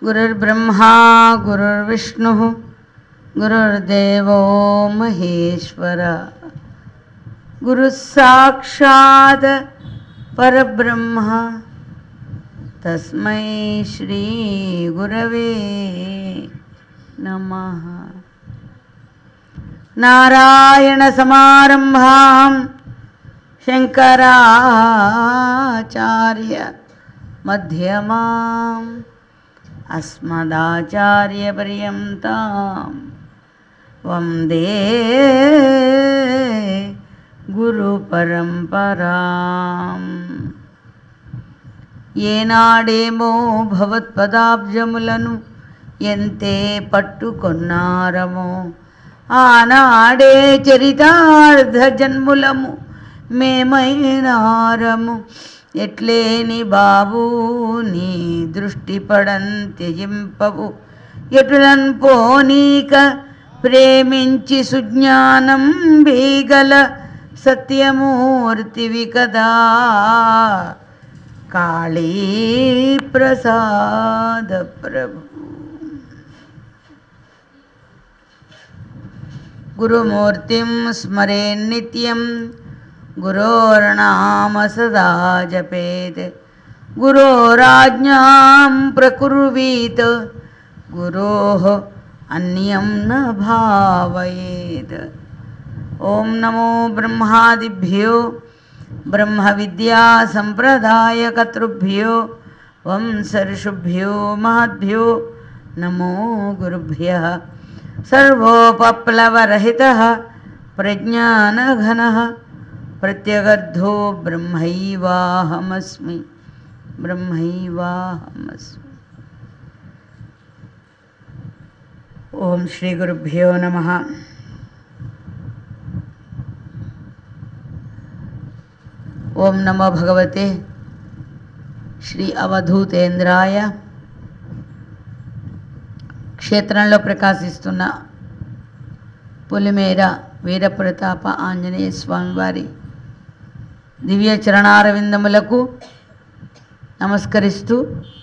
गुरुर्ब्रह्मा गुरुर्विष्णुः गुरुर्देवो महेश्वर गुरुः साक्षात् परब्रह्म तस्मै श्रीगुरवे नमः नारायणसमारम्भां शङ्कराचार्य मध्यमाम् अस्मदाचार्यपर्यन्तां वन्दे గురుపరంపరాం ఏనాడేమో భగవత్పదాబ్జములను ఎంతే పట్టుకొన్నారమో ఆనాడే చరితార్థ జన్ములము మేమైనారము ఎట్లేని బాబు నీ దృష్టి పడం త్యజింపవు ఎటులన్ పోనీక ప్రేమించి సుజ్ఞానం బీగల సత్యమూర్తివి కదా కాళీ ప్రసాద ప్రభు గురుమూర్తిం స్మరే నిత్యం గురోర్నామ సదా జపేత్ గురోరాజ్ఞాం ప్రకుర్వీత్ గురోః అన్యం న భావయేత్ ఓం నమో బ్రహ్మాదిభ్యో బ్రహ్మ విద్యా సంప్రదాయకర్తృభ్యో వంశర్షుభ్యో మహద్భ్యో నమో గురుభ్య సర్వోపప్లవరహిత ప్రజ్ఞానఘన ప్రత్యగర్ధో బ్రహ్మైవాహమస్మి బ్రహ్మైవాహమస్మి ఓం శ్రీ గురుభ్యో నమ ఓం నమో భగవతే శ్రీ అవధూతేంద్రాయ క్షేత్రంలో ప్రకాశిస్తున్న పులిమేర వీరప్రతాప ఆంజనేయ స్వామివారి దివ్య చరణారవిందములకు నమస్కరిస్తూ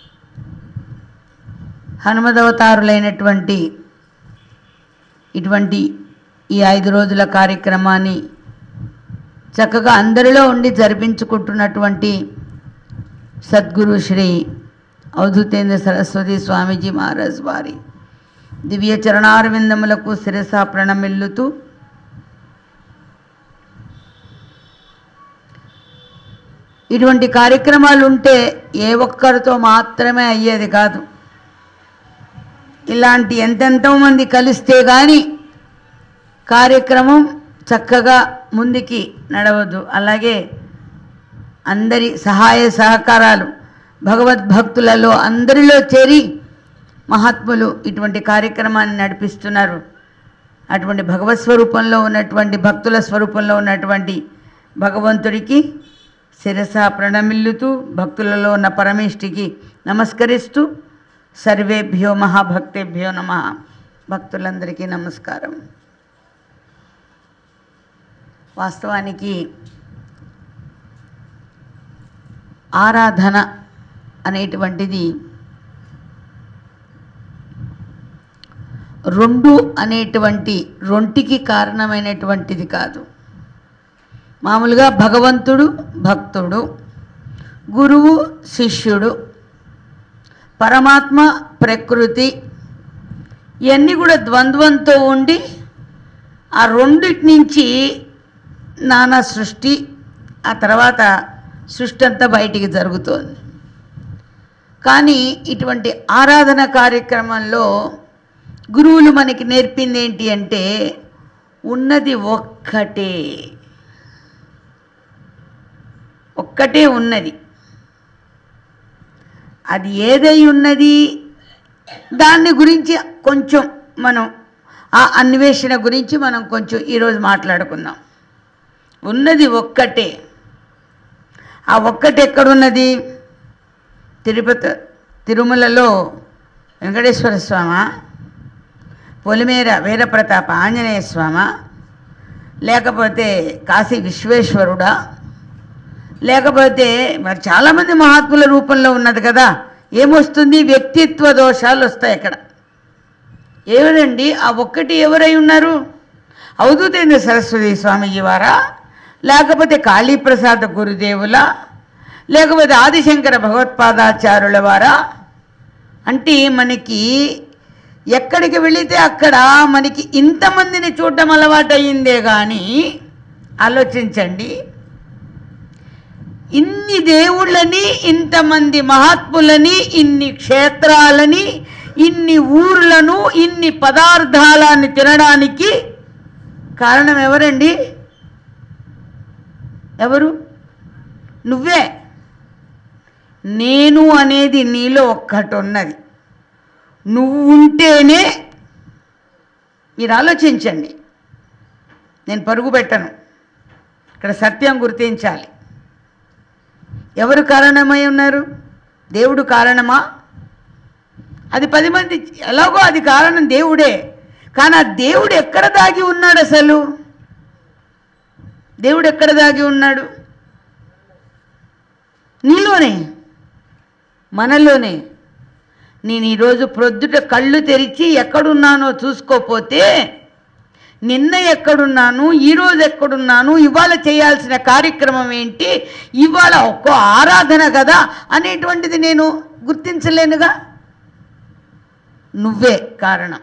హనుమదవతారులైనటువంటి ఇటువంటి ఈ ఐదు రోజుల కార్యక్రమాన్ని చక్కగా అందరిలో ఉండి జరిపించుకుంటున్నటువంటి సద్గురు శ్రీ అవధూతేంద్ర సరస్వతి స్వామీజీ మహారాజ్ వారి దివ్య చరణారవిందములకు శిరస ప్రణమిల్లుతూ ఇటువంటి కార్యక్రమాలు ఉంటే ఏ ఒక్కరితో మాత్రమే అయ్యేది కాదు ఇలాంటి ఎంతెంతో మంది కలిస్తే కానీ కార్యక్రమం చక్కగా ముందుకి నడవదు అలాగే అందరి సహాయ సహకారాలు భగవద్భక్తులలో అందరిలో చేరి మహాత్ములు ఇటువంటి కార్యక్రమాన్ని నడిపిస్తున్నారు అటువంటి భగవత్ స్వరూపంలో ఉన్నటువంటి భక్తుల స్వరూపంలో ఉన్నటువంటి భగవంతుడికి శిరస ప్రణమిల్లుతూ భక్తులలో ఉన్న పరమేష్టికి నమస్కరిస్తూ సర్వేభ్యో మహాభక్తేభ్యో నమ భక్తులందరికీ నమస్కారం వాస్తవానికి ఆరాధన అనేటువంటిది రెండు అనేటువంటి రొంటికి కారణమైనటువంటిది కాదు మామూలుగా భగవంతుడు భక్తుడు గురువు శిష్యుడు పరమాత్మ ప్రకృతి ఇవన్నీ కూడా ద్వంద్వంతో ఉండి ఆ రెండిటి నుంచి నానా సృష్టి ఆ తర్వాత సృష్టి అంతా బయటికి జరుగుతోంది కానీ ఇటువంటి ఆరాధన కార్యక్రమంలో గురువులు మనకి నేర్పింది ఏంటి అంటే ఉన్నది ఒక్కటే ఒక్కటే ఉన్నది అది ఏదై ఉన్నది దాన్ని గురించి కొంచెం మనం ఆ అన్వేషణ గురించి మనం కొంచెం ఈరోజు మాట్లాడుకుందాం ఉన్నది ఒక్కటే ఆ ఒక్కటి ఎక్కడున్నది తిరుపతి తిరుమలలో వెంకటేశ్వర స్వామ పొలిమేర వీరప్రతాప ఆంజనేయ స్వామ లేకపోతే కాశీ విశ్వేశ్వరుడా లేకపోతే మరి చాలామంది మహాత్ముల రూపంలో ఉన్నది కదా ఏమొస్తుంది వ్యక్తిత్వ దోషాలు వస్తాయి అక్కడ ఎవరండి ఆ ఒక్కటి ఎవరై ఉన్నారు అవధూతేంద్ర సరస్వతి స్వామీజీ వారా లేకపోతే కాళీప్రసాద గురుదేవుల లేకపోతే ఆదిశంకర భగవత్పాదాచార్యుల వారా అంటే మనకి ఎక్కడికి వెళితే అక్కడ మనకి ఇంతమందిని చూడటం అలవాటయిందే కానీ ఆలోచించండి ఇన్ని దేవుళ్ళని ఇంతమంది మహాత్ములని ఇన్ని క్షేత్రాలని ఇన్ని ఊర్లను ఇన్ని పదార్థాలని తినడానికి కారణం ఎవరండి ఎవరు నువ్వే నేను అనేది నీలో ఒక్కటి ఉన్నది నువ్వు ఉంటేనే మీరు ఆలోచించండి నేను పరుగు పెట్టను ఇక్కడ సత్యం గుర్తించాలి ఎవరు కారణమై ఉన్నారు దేవుడు కారణమా అది పది మంది ఎలాగో అది కారణం దేవుడే కానీ ఆ దేవుడు ఎక్కడ దాగి ఉన్నాడు అసలు దేవుడు ఎక్కడ దాగి ఉన్నాడు నీలోనే మనలోనే నేను ఈరోజు ప్రొద్దుట కళ్ళు తెరిచి ఎక్కడున్నానో చూసుకోపోతే నిన్న ఎక్కడున్నాను ఈరోజు ఎక్కడున్నాను ఇవాళ చేయాల్సిన కార్యక్రమం ఏంటి ఇవాళ ఒక్క ఆరాధన కదా అనేటువంటిది నేను గుర్తించలేనుగా నువ్వే కారణం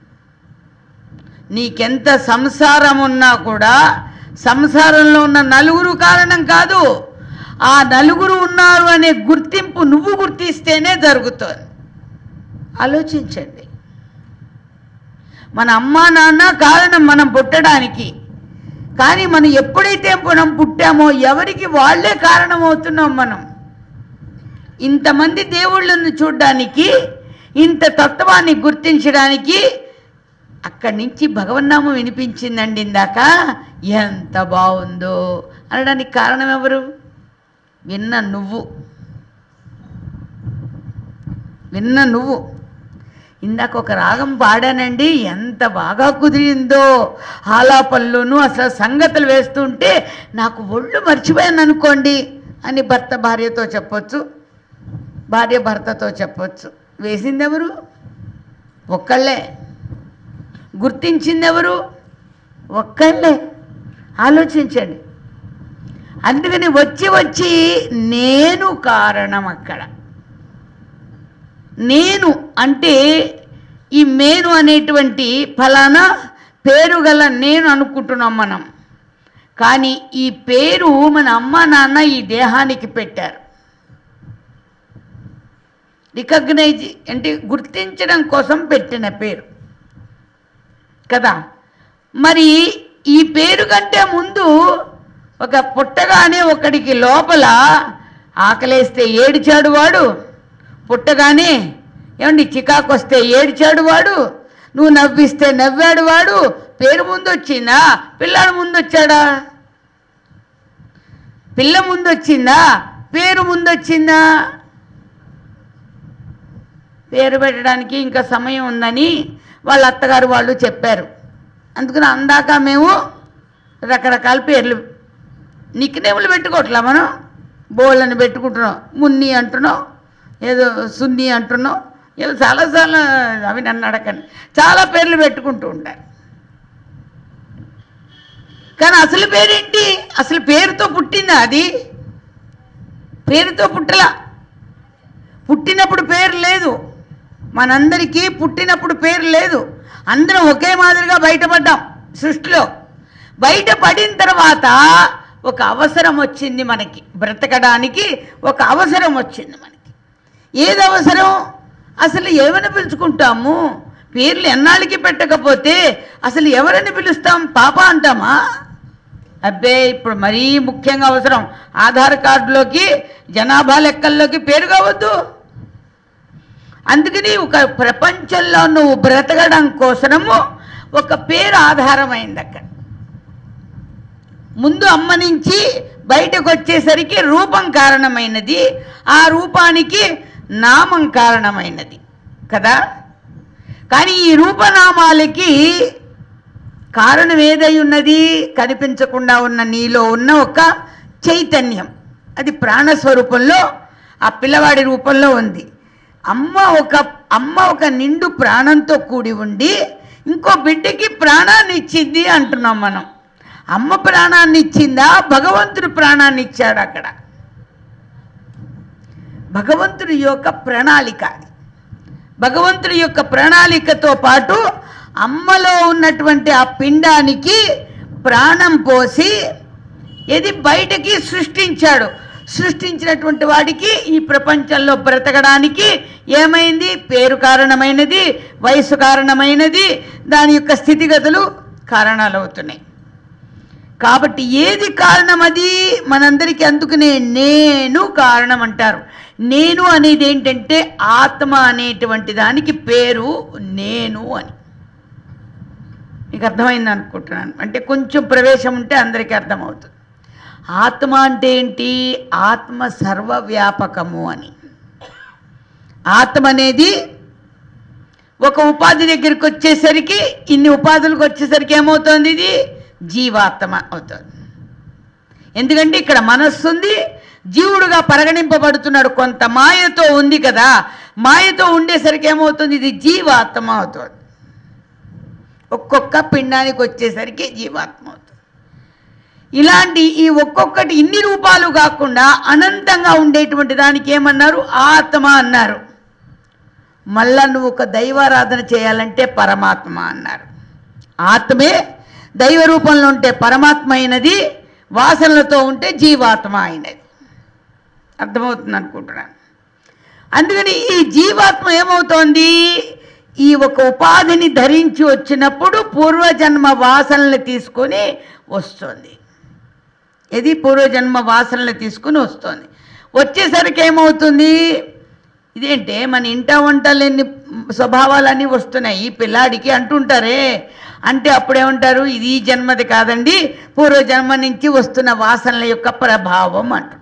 నీకెంత సంసారం ఉన్నా కూడా సంసారంలో ఉన్న నలుగురు కారణం కాదు ఆ నలుగురు ఉన్నారు అనే గుర్తింపు నువ్వు గుర్తిస్తేనే జరుగుతుంది ఆలోచించండి మన అమ్మా నాన్న కారణం మనం పుట్టడానికి కానీ మనం ఎప్పుడైతే మనం పుట్టామో ఎవరికి వాళ్ళే కారణమవుతున్నాం మనం ఇంతమంది దేవుళ్ళను చూడడానికి ఇంత తత్వాన్ని గుర్తించడానికి అక్కడి నుంచి భగవన్నామం వినిపించిందండి ఇందాక ఎంత బాగుందో అనడానికి కారణం ఎవరు విన్న నువ్వు విన్న నువ్వు ఇందాక ఒక రాగం పాడానండి ఎంత బాగా కుదిరిందో ఆలాపల్లోనూ అసలు సంగతులు వేస్తుంటే నాకు ఒళ్ళు మర్చిపోయాను అనుకోండి అని భర్త భార్యతో చెప్పొచ్చు భార్య భర్తతో చెప్పొచ్చు వేసిందెవరు ఒక్కళ్ళే గుర్తించిందెవరు ఒక్కళ్ళే ఆలోచించండి అందుకని వచ్చి వచ్చి నేను కారణం అక్కడ నేను అంటే ఈ మేను అనేటువంటి ఫలానా పేరు గల నేను అనుకుంటున్నాం మనం కానీ ఈ పేరు మన అమ్మ నాన్న ఈ దేహానికి పెట్టారు రికగ్నైజ్ అంటే గుర్తించడం కోసం పెట్టిన పేరు కదా మరి ఈ పేరు కంటే ముందు ఒక పుట్టగానే ఒకడికి లోపల ఆకలేస్తే ఏడిచాడు వాడు పుట్టగానే ఏమండి చికాకు వస్తే ఏడిచాడు వాడు నువ్వు నవ్విస్తే నవ్వాడు వాడు పేరు ముందు వచ్చిందా పిల్లాడు ముందు వచ్చాడా పిల్ల ముందు వచ్చిందా పేరు ముందు వచ్చిందా పేరు పెట్టడానికి ఇంకా సమయం ఉందని వాళ్ళ అత్తగారు వాళ్ళు చెప్పారు అందుకని అందాక మేము రకరకాల పేర్లు నిక్నేములు పెట్టుకోవట్లా మనం బోళ్ళని పెట్టుకుంటున్నాం మున్ని అంటున్నాం ఏదో సున్ని అంటున్నాం ఏదో చాలా చాలా అవి నన్ను అడగండి చాలా పేర్లు పెట్టుకుంటూ ఉంటారు కానీ అసలు పేరేంటి అసలు పేరుతో పుట్టిందా అది పేరుతో పుట్టలా పుట్టినప్పుడు పేరు లేదు మనందరికీ పుట్టినప్పుడు పేరు లేదు అందరం ఒకే మాదిరిగా బయటపడ్డాం సృష్టిలో బయటపడిన తర్వాత ఒక అవసరం వచ్చింది మనకి బ్రతకడానికి ఒక అవసరం వచ్చింది మనకి ఏది అవసరం అసలు ఏమని పిలుచుకుంటాము పేర్లు ఎన్నాళ్ళకి పెట్టకపోతే అసలు ఎవరిని పిలుస్తాం పాప అంటామా అబ్బే ఇప్పుడు మరీ ముఖ్యంగా అవసరం ఆధార్ కార్డులోకి జనాభా లెక్కల్లోకి పేరు కావద్దు అందుకని ఒక ప్రపంచంలో నువ్వు బ్రతకడం కోసము ఒక పేరు ఆధారమైంది అక్కడ ముందు అమ్మ నుంచి బయటకు వచ్చేసరికి రూపం కారణమైనది ఆ రూపానికి నామం కారణమైనది కదా కానీ ఈ రూపనామాలకి కారణం ఏదై ఉన్నది కనిపించకుండా ఉన్న నీలో ఉన్న ఒక చైతన్యం అది ప్రాణస్వరూపంలో ఆ పిల్లవాడి రూపంలో ఉంది అమ్మ ఒక అమ్మ ఒక నిండు ప్రాణంతో కూడి ఉండి ఇంకో బిడ్డకి ప్రాణాన్ని ఇచ్చింది అంటున్నాం మనం అమ్మ ప్రాణాన్ని ఇచ్చిందా భగవంతుడు ప్రాణాన్ని ఇచ్చాడు అక్కడ భగవంతుడి యొక్క ప్రణాళిక అది భగవంతుడి యొక్క ప్రణాళికతో పాటు అమ్మలో ఉన్నటువంటి ఆ పిండానికి ప్రాణం పోసి ఇది బయటకి సృష్టించాడు సృష్టించినటువంటి వాడికి ఈ ప్రపంచంలో బ్రతకడానికి ఏమైంది పేరు కారణమైనది వయసు కారణమైనది దాని యొక్క స్థితిగతులు కారణాలు అవుతున్నాయి కాబట్టి ఏది కారణం అది మనందరికీ అందుకనే నేను కారణం అంటారు నేను అనేది ఏంటంటే ఆత్మ అనేటువంటి దానికి పేరు నేను అని మీకు అర్థమైంది అనుకుంటున్నాను అంటే కొంచెం ప్రవేశం ఉంటే అందరికీ అర్థమవుతుంది ఆత్మ అంటే ఏంటి ఆత్మ సర్వవ్యాపకము అని ఆత్మ అనేది ఒక ఉపాధి దగ్గరికి వచ్చేసరికి ఇన్ని ఉపాధులకు వచ్చేసరికి ఏమవుతుంది ఇది జీవాత్మ అవుతుంది ఎందుకంటే ఇక్కడ మనస్సు ఉంది జీవుడుగా పరిగణింపబడుతున్నాడు కొంత మాయతో ఉంది కదా మాయతో ఉండేసరికి ఏమవుతుంది ఇది జీవాత్మ అవుతుంది ఒక్కొక్క పిండానికి వచ్చేసరికి జీవాత్మ అవుతుంది ఇలాంటి ఈ ఒక్కొక్కటి ఇన్ని రూపాలు కాకుండా అనంతంగా ఉండేటువంటి దానికి ఏమన్నారు ఆత్మ అన్నారు మళ్ళా నువ్వు ఒక దైవారాధన చేయాలంటే పరమాత్మ అన్నారు ఆత్మే దైవ రూపంలో ఉంటే పరమాత్మ అయినది వాసనలతో ఉంటే జీవాత్మ అయినది అర్థమవుతుంది అనుకుంటున్నాను అందుకని ఈ జీవాత్మ ఏమవుతోంది ఈ ఒక ఉపాధిని ధరించి వచ్చినప్పుడు పూర్వజన్మ వాసనలు తీసుకొని వస్తుంది ఇది పూర్వజన్మ వాసనలు తీసుకుని వస్తుంది వచ్చేసరికి ఏమవుతుంది ఇదేంటే మన ఇంట వంట లేని స్వభావాలన్నీ వస్తున్నాయి ఈ పిల్లాడికి అంటుంటారే అంటే అప్పుడేమంటారు ఇది ఈ జన్మది కాదండి పూర్వజన్మ నుంచి వస్తున్న వాసనల యొక్క ప్రభావం అంటున్నారు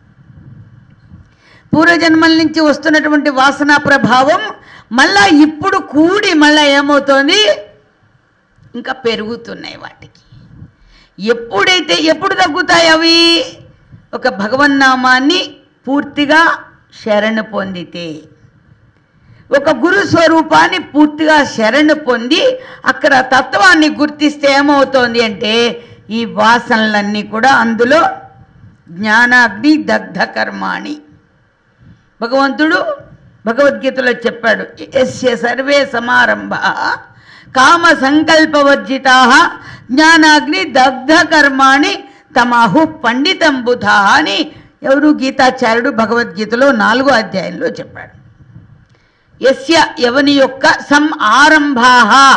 పూర్వజన్మల నుంచి వస్తున్నటువంటి వాసన ప్రభావం మళ్ళా ఇప్పుడు కూడి మళ్ళా ఏమవుతోంది ఇంకా పెరుగుతున్నాయి వాటికి ఎప్పుడైతే ఎప్పుడు తగ్గుతాయి అవి ఒక భగవన్నామాన్ని పూర్తిగా శరణు పొందితే ఒక గురు స్వరూపాన్ని పూర్తిగా శరణు పొంది అక్కడ తత్వాన్ని గుర్తిస్తే ఏమవుతోంది అంటే ఈ వాసనలన్నీ కూడా అందులో జ్ఞానాగ్ని దగ్ధ కర్మాణి భగవంతుడు భగవద్గీతలో చెప్పాడు ఎస్య సర్వే సమారంభ కామ సంకల్పవర్జితా జ్ఞానాగ్ని దగ్ధ కర్మాణి తమహు పండితం బుధ అని ఎవరు గీతాచార్యుడు భగవద్గీతలో నాలుగో అధ్యాయంలో చెప్పాడు ఎస్య ఎవని యొక్క సం ఆరంభా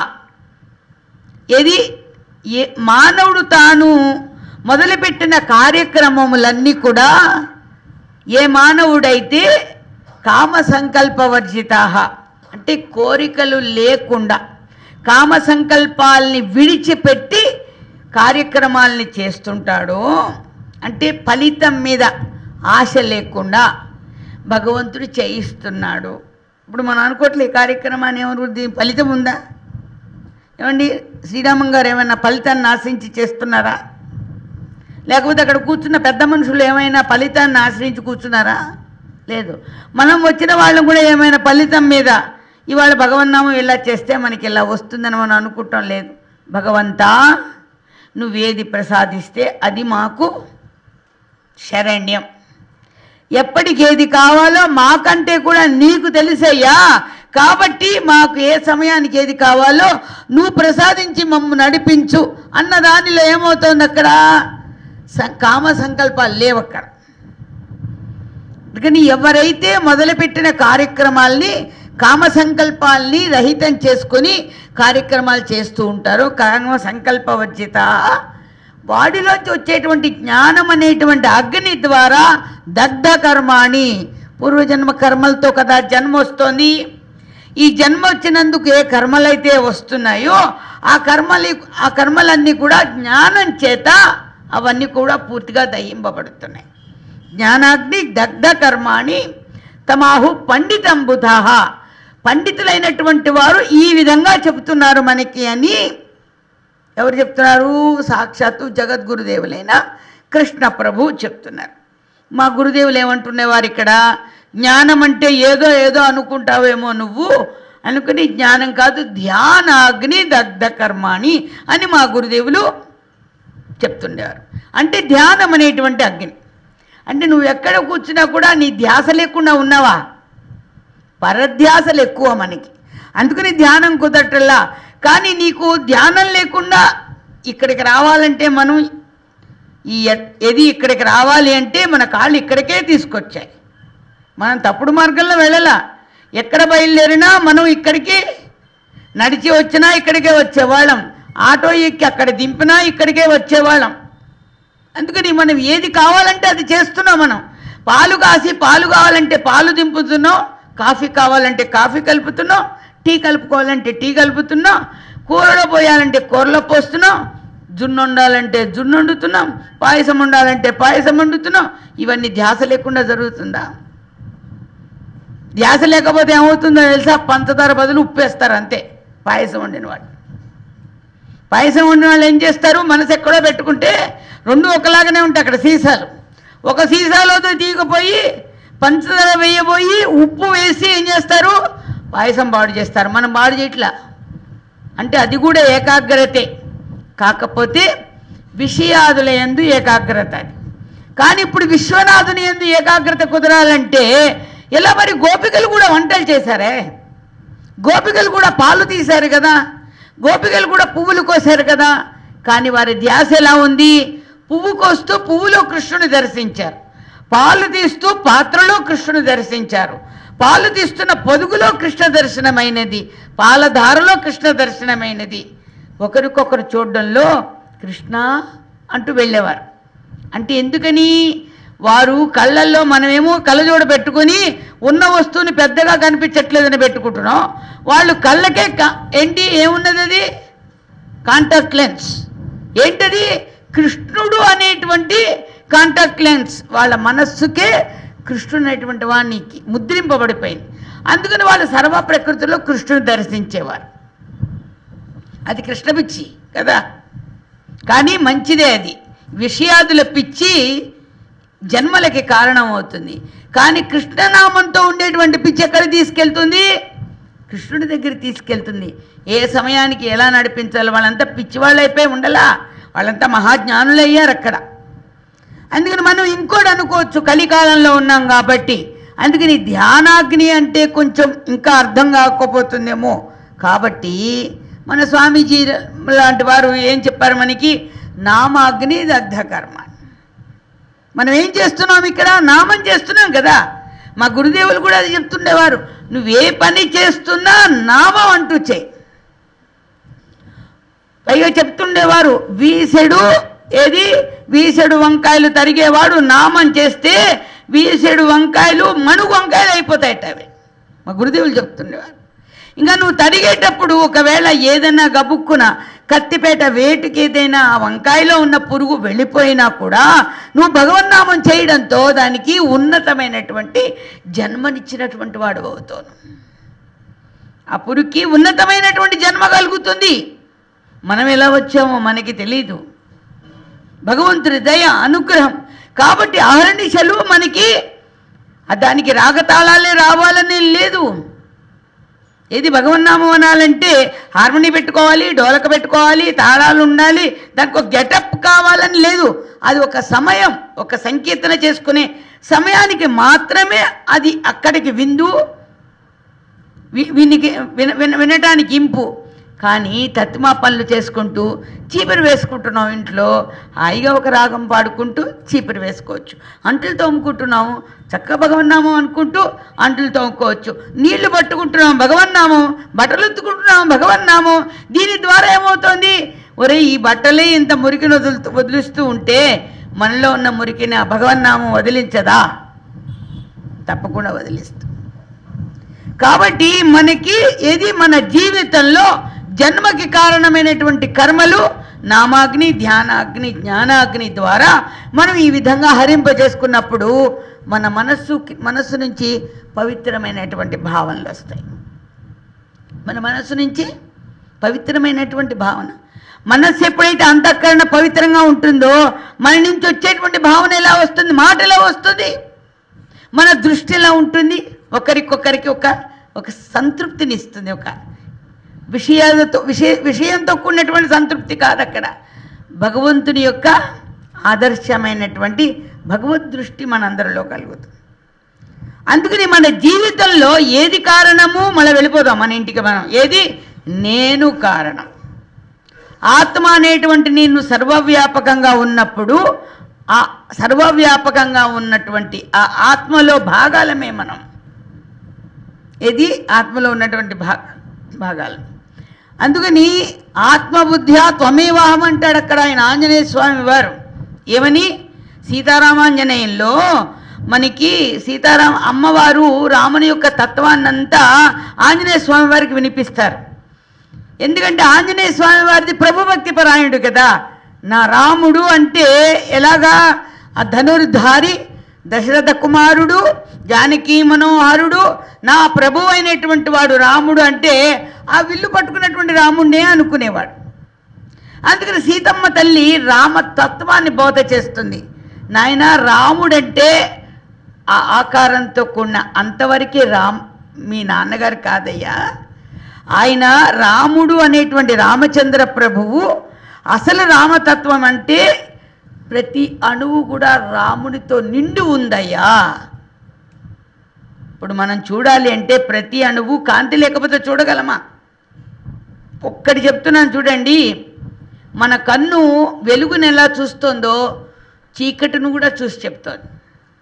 ఏది ఏ మానవుడు తాను మొదలుపెట్టిన కార్యక్రమములన్నీ కూడా ఏ మానవుడైతే కామ సంకల్పవర్జిత అంటే కోరికలు లేకుండా కామ సంకల్పాల్ని విడిచిపెట్టి కార్యక్రమాల్ని చేస్తుంటాడో అంటే ఫలితం మీద ఆశ లేకుండా భగవంతుడు చేయిస్తున్నాడు ఇప్పుడు మనం అనుకోవట్లే ఈ కార్యక్రమాన్ని ఎవరు దీని ఫలితం ఉందా ఏమండి శ్రీరామం గారు ఏమైనా ఫలితాన్ని ఆశించి చేస్తున్నారా లేకపోతే అక్కడ కూర్చున్న పెద్ద మనుషులు ఏమైనా ఫలితాన్ని ఆశ్రయించి కూర్చున్నారా లేదు మనం వచ్చిన వాళ్ళం కూడా ఏమైనా ఫలితం మీద ఇవాళ భగవన్నామం ఇలా చేస్తే మనకి ఇలా వస్తుందని మనం అనుకుంటాం లేదు భగవంతా నువ్వేది ప్రసాదిస్తే అది మాకు శరణ్యం ఎప్పటికి ఏది కావాలో మాకంటే కూడా నీకు తెలుసయ్యా కాబట్టి మాకు ఏ సమయానికి ఏది కావాలో నువ్వు ప్రసాదించి మమ్ము నడిపించు అన్న దానిలో ఏమవుతోంది అక్కడ స- కామ సంకల్పాలు లేవు అక్కడ అందుకని ఎవరైతే మొదలుపెట్టిన కార్యక్రమాల్ని కామ సంకల్పాల్ని రహితం చేసుకొని కార్యక్రమాలు చేస్తూ ఉంటారో కామ సంకల్పవర్జిత వాడిలోంచి వచ్చేటువంటి జ్ఞానం అనేటువంటి అగ్ని ద్వారా దగ్ధ కర్మాణి పూర్వజన్మ కర్మలతో కదా జన్మ వస్తోంది ఈ జన్మ వచ్చినందుకు ఏ కర్మలైతే వస్తున్నాయో ఆ కర్మలు ఆ కర్మలన్నీ కూడా జ్ఞానం చేత అవన్నీ కూడా పూర్తిగా దహింపబడుతున్నాయి జ్ఞానాగ్ని దగ్ధ కర్మాణి తమాహు పండితం బుధ పండితులైనటువంటి వారు ఈ విధంగా చెబుతున్నారు మనకి అని ఎవరు చెప్తున్నారు సాక్షాత్తు జగద్గురుదేవులైన కృష్ణ ప్రభు చెప్తున్నారు మా గురుదేవులు ఏమంటున్నవారు ఇక్కడ జ్ఞానం అంటే ఏదో ఏదో అనుకుంటావేమో నువ్వు అనుకుని జ్ఞానం కాదు ధ్యానాగ్ని దగ్ధ కర్మాణి అని మా గురుదేవులు చెప్తుండేవారు అంటే ధ్యానం అనేటువంటి అగ్ని అంటే నువ్వు ఎక్కడ కూర్చున్నా కూడా నీ ధ్యాస లేకుండా ఉన్నావా పరధ్యాసలు ఎక్కువ మనకి అందుకని ధ్యానం కుదరటల్లా కానీ నీకు ధ్యానం లేకుండా ఇక్కడికి రావాలంటే మనం ఈ ఎ- ఏది ఇక్కడికి రావాలి అంటే మన కాళ్ళు ఇక్కడికే తీసుకొచ్చాయి మనం తప్పుడు మార్గంలో వెళ్ళాల ఎక్కడ బయలుదేరినా మనం ఇక్కడికి నడిచి వచ్చినా ఇక్కడికే వచ్చేవాళ్ళం ఆటో ఎక్కి అక్కడ దింపినా ఇక్కడికే వచ్చేవాళ్ళం అందుకని మనం ఏది కావాలంటే అది చేస్తున్నాం మనం పాలు కాసి పాలు కావాలంటే పాలు దింపుతున్నాం కాఫీ కావాలంటే కాఫీ కలుపుతున్నాం టీ కలుపుకోవాలంటే టీ కలుపుతున్నాం కూరలో పోయాలంటే కూరలో పోస్తున్నాం జున్ను వండాలంటే జున్ను వండుతున్నాం పాయసం వండాలంటే పాయసం వండుతున్నాం ఇవన్నీ ధ్యాస లేకుండా జరుగుతుందా ధ్యాస లేకపోతే ఏమవుతుందో తెలుసా పంచదార బదులు ఉప్పేస్తారు అంతే పాయసం వండిన వాళ్ళు పాయసం వండిన వాళ్ళు ఏం చేస్తారు మనసు ఎక్కడో పెట్టుకుంటే రెండు ఒకలాగానే ఉంటాయి అక్కడ సీసాలు ఒక సీసాలో తీయకపోయి పంచదార వేయబోయి ఉప్పు వేసి ఏం చేస్తారు పాయసం బాడు చేస్తారు మనం బాడు చేయట్లా అంటే అది కూడా ఏకాగ్రతే కాకపోతే విషయాదుల ఎందు ఏకాగ్రత అది కానీ ఇప్పుడు విశ్వనాథుని ఎందు ఏకాగ్రత కుదరాలంటే ఇలా మరి గోపికలు కూడా వంటలు చేశారే గోపికలు కూడా పాలు తీశారు కదా గోపికలు కూడా పువ్వులు కోసారు కదా కానీ వారి ధ్యాస ఎలా ఉంది పువ్వు కోస్తూ పువ్వులో కృష్ణుని దర్శించారు పాలు తీస్తూ పాత్రలో కృష్ణుని దర్శించారు పాలు తీస్తున్న పొదుగులో కృష్ణ దర్శనమైనది పాలధారలో కృష్ణ దర్శనమైనది ఒకరికొకరు చూడడంలో కృష్ణ అంటూ వెళ్ళేవారు అంటే ఎందుకని వారు కళ్ళల్లో మనమేమో కళ్ళజోడు పెట్టుకొని ఉన్న వస్తువుని పెద్దగా కనిపించట్లేదని పెట్టుకుంటున్నాం వాళ్ళు కళ్ళకే క- ఏంటి ఏమున్నది అది కాంటాక్ట్ లెన్స్ ఏంటది కృష్ణుడు అనేటువంటి కాంటాక్ట్ లెన్స్ వాళ్ళ మనస్సుకే కృష్ణుడు అనేటువంటి వానికి ముద్రింపబడిపోయింది అందుకని వాళ్ళు సర్వ ప్రకృతిలో కృష్ణుని దర్శించేవారు అది కృష్ణ పిచ్చి కదా కానీ మంచిదే అది విషయాదుల పిచ్చి జన్మలకి కారణం అవుతుంది కానీ కృష్ణనామంతో ఉండేటువంటి పిచ్చి ఎక్కడ తీసుకెళ్తుంది కృష్ణుడి దగ్గర తీసుకెళ్తుంది ఏ సమయానికి ఎలా నడిపించాలి వాళ్ళంతా పిచ్చివాళ్ళు అయిపోయి ఉండలా వాళ్ళంతా మహాజ్ఞానులు అయ్యారు అక్కడ అందుకని మనం ఇంకోటి అనుకోవచ్చు కలికాలంలో ఉన్నాం కాబట్టి అందుకని ధ్యానాగ్ని అంటే కొంచెం ఇంకా అర్థం కాకపోతుందేమో కాబట్టి మన స్వామీజీ లాంటి వారు ఏం చెప్పారు మనకి నామాగ్ని దగ్ధకర్మ మనం ఏం చేస్తున్నాం ఇక్కడ నామం చేస్తున్నాం కదా మా గురుదేవులు కూడా అది చెప్తుండేవారు నువ్వే పని చేస్తున్నా నామం అంటూ చేయి పైగా చెప్తుండేవారు వీసెడు ఏది వీసెడు వంకాయలు తరిగేవాడు నామం చేస్తే వీసెడు వంకాయలు మణుగు వంకాయలు అయిపోతాయట అవి మా గురుదేవులు చెప్తుండేవారు ఇంకా నువ్వు తరిగేటప్పుడు ఒకవేళ ఏదైనా గబుక్కున కత్తిపేట వేటికి ఏదైనా ఆ వంకాయలో ఉన్న పురుగు వెళ్ళిపోయినా కూడా నువ్వు భగవన్నామం చేయడంతో దానికి ఉన్నతమైనటువంటి జన్మనిచ్చినటువంటి వాడు అవుతాను ఆ పురుగుకి ఉన్నతమైనటువంటి జన్మ కలుగుతుంది మనం ఎలా వచ్చామో మనకి తెలీదు భగవంతుడి దయ అనుగ్రహం కాబట్టి ఆహరణిశలు మనకి ఆ దానికి రాగతాళాలే రావాలని లేదు ఏది భగవన్నామం అనాలంటే హార్మోని పెట్టుకోవాలి డోలక పెట్టుకోవాలి తాళాలు ఉండాలి దానికి ఒక గెటప్ కావాలని లేదు అది ఒక సమయం ఒక సంకీర్తన చేసుకునే సమయానికి మాత్రమే అది అక్కడికి విందు వి- వినికి విన విన వినటానికి ఇంపు కానీ తత్మా పనులు చేసుకుంటూ చీపురు వేసుకుంటున్నాం ఇంట్లో హాయిగా ఒక రాగం పాడుకుంటూ చీపురు వేసుకోవచ్చు అంటులు తోముకుంటున్నాము చక్కగా భగవన్నామం అనుకుంటూ అంటులు తోముకోవచ్చు నీళ్లు పట్టుకుంటున్నాం భగవన్నామం బట్టలు ఉత్తుకుంటున్నాం భగవన్నామం దీని ద్వారా ఏమవుతోంది ఒరే ఈ బట్టలే ఇంత మురికిని వదులుతూ వదిలిస్తూ ఉంటే మనలో ఉన్న మురికిని ఆ భగవన్నామం వదిలించదా తప్పకుండా వదిలిస్తుంది కాబట్టి మనకి ఏది మన జీవితంలో జన్మకి కారణమైనటువంటి కర్మలు నామాగ్ని ధ్యానాగ్ని జ్ఞానాగ్ని ద్వారా మనం ఈ విధంగా హరింపజేసుకున్నప్పుడు మన మనస్సు మనస్సు నుంచి పవిత్రమైనటువంటి భావనలు వస్తాయి మన మనస్సు నుంచి పవిత్రమైనటువంటి భావన మనస్సు ఎప్పుడైతే అంతఃకరణ పవిత్రంగా ఉంటుందో మన నుంచి వచ్చేటువంటి భావన ఎలా వస్తుంది మాట ఎలా వస్తుంది మన దృష్టి ఎలా ఉంటుంది ఒకరికొకరికి ఒక ఒక సంతృప్తిని ఇస్తుంది ఒక విషయాలతో విషయ విషయంతో కూడినటువంటి సంతృప్తి కాదు అక్కడ భగవంతుని యొక్క ఆదర్శమైనటువంటి భగవద్ దృష్టి మనందరిలో కలుగుతుంది అందుకని మన జీవితంలో ఏది కారణము మళ్ళీ వెళ్ళిపోదాం మన ఇంటికి మనం ఏది నేను కారణం ఆత్మ అనేటువంటి నేను సర్వవ్యాపకంగా ఉన్నప్పుడు ఆ సర్వవ్యాపకంగా ఉన్నటువంటి ఆ ఆత్మలో భాగాలమే మనం ఇది ఆత్మలో ఉన్నటువంటి భాగ భాగాలు అందుకని ఆత్మబుద్ధ్యా త్వమేవాహం అంటాడు అక్కడ ఆయన ఆంజనేయ స్వామి వారు ఏమని సీతారామాంజనేయంలో మనకి సీతారామ అమ్మవారు రాముని యొక్క తత్వాన్నంతా ఆంజనేయ స్వామి వారికి వినిపిస్తారు ఎందుకంటే ఆంజనేయ స్వామి వారిది ప్రభుభక్తి పరాయణుడు కదా నా రాముడు అంటే ఎలాగా ఆ ధనుర్ధారి దశరథ కుమారుడు జానకి మనోహరుడు నా ప్రభు అయినటువంటి వాడు రాముడు అంటే ఆ విల్లు పట్టుకున్నటువంటి రాముడినే అనుకునేవాడు అందుకని సీతమ్మ తల్లి రామతత్వాన్ని బోధ చేస్తుంది నాయన రాముడంటే ఆ ఆకారంతో కూడిన అంతవరకే రామ్ మీ నాన్నగారు కాదయ్యా ఆయన రాముడు అనేటువంటి రామచంద్ర ప్రభువు అసలు రామతత్వం అంటే ప్రతి అణువు కూడా రాముడితో నిండి ఉందయ్యా ఇప్పుడు మనం చూడాలి అంటే ప్రతి అణువు కాంతి లేకపోతే చూడగలమా ఒక్కటి చెప్తున్నాను చూడండి మన కన్ను వెలుగుని ఎలా చూస్తుందో చీకటిని కూడా చూసి చెప్తోంది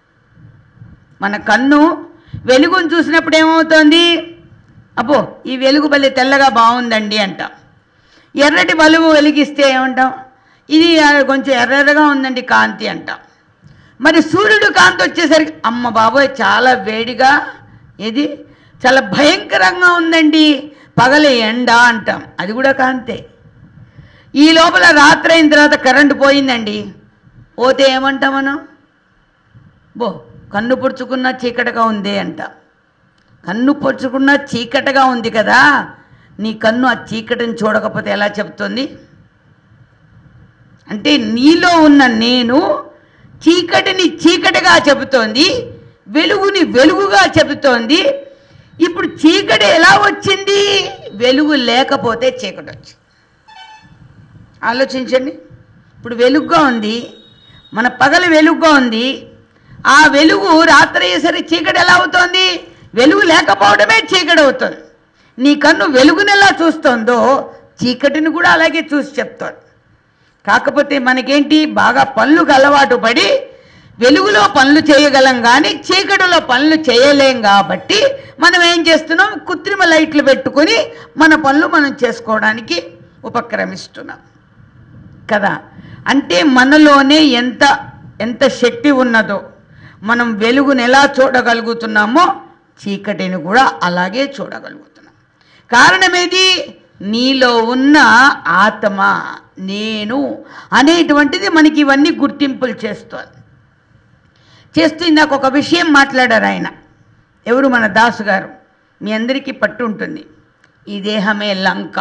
మన కన్ను వెలుగును చూసినప్పుడు ఏమవుతోంది అబ్బో ఈ వెలుగు భలే తెల్లగా బాగుందండి అంటాం ఎర్రటి బలుబు వెలిగిస్తే ఏమంటాం ఇది ఆ, కొంచెం ఎర్రగా ఉందండి కాంతి అంటాం మరి సూర్యుడు కాంతి వచ్చేసరికి అమ్మ బాబోయ్ చాలా వేడిగా ఇది చాలా భయంకరంగా ఉందండి పగల ఎండ అంటాం అది కూడా కాంతే ఈ లోపల రాత్రి అయిన తర్వాత కరెంటు పోయిందండి పోతే ఏమంటాం మనం బో కన్ను పొడుచుకున్న చీకటిగా ఉంది అంట కన్ను పొడుచుకున్న చీకటిగా ఉంది కదా నీ కన్ను ఆ చీకటిని చూడకపోతే ఎలా చెప్తుంది అంటే నీలో ఉన్న నేను చీకటిని చీకటిగా చెబుతోంది వెలుగుని వెలుగుగా చెబుతోంది ఇప్పుడు చీకటి ఎలా వచ్చింది వెలుగు లేకపోతే చీకటి వచ్చింది ఆలోచించండి ఇప్పుడు వెలుగుగా ఉంది మన పగలు వెలుగుగా ఉంది ఆ వెలుగు రాత్రి అయ్యేసరికి చీకటి ఎలా అవుతోంది వెలుగు లేకపోవడమే చీకటి అవుతుంది నీ కన్ను వెలుగుని ఎలా చూస్తుందో చీకటిని కూడా అలాగే చూసి చెప్తోంది కాకపోతే మనకేంటి బాగా పనులకు అలవాటు పడి వెలుగులో పనులు చేయగలం కానీ చీకటిలో పనులు చేయలేం కాబట్టి మనం ఏం చేస్తున్నాం కృత్రిమ లైట్లు పెట్టుకొని మన పనులు మనం చేసుకోవడానికి ఉపక్రమిస్తున్నాం కదా అంటే మనలోనే ఎంత ఎంత శక్తి ఉన్నదో మనం వెలుగుని ఎలా చూడగలుగుతున్నామో చీకటిని కూడా అలాగే చూడగలుగుతున్నాం కారణమేది నీలో ఉన్న ఆత్మ నేను అనేటువంటిది మనకి ఇవన్నీ గుర్తింపులు చేస్తుంది చేస్తూ ఇందాక ఒక విషయం మాట్లాడారు ఆయన ఎవరు మన దాసు గారు మీ అందరికీ పట్టు ఉంటుంది ఈ దేహమే లంక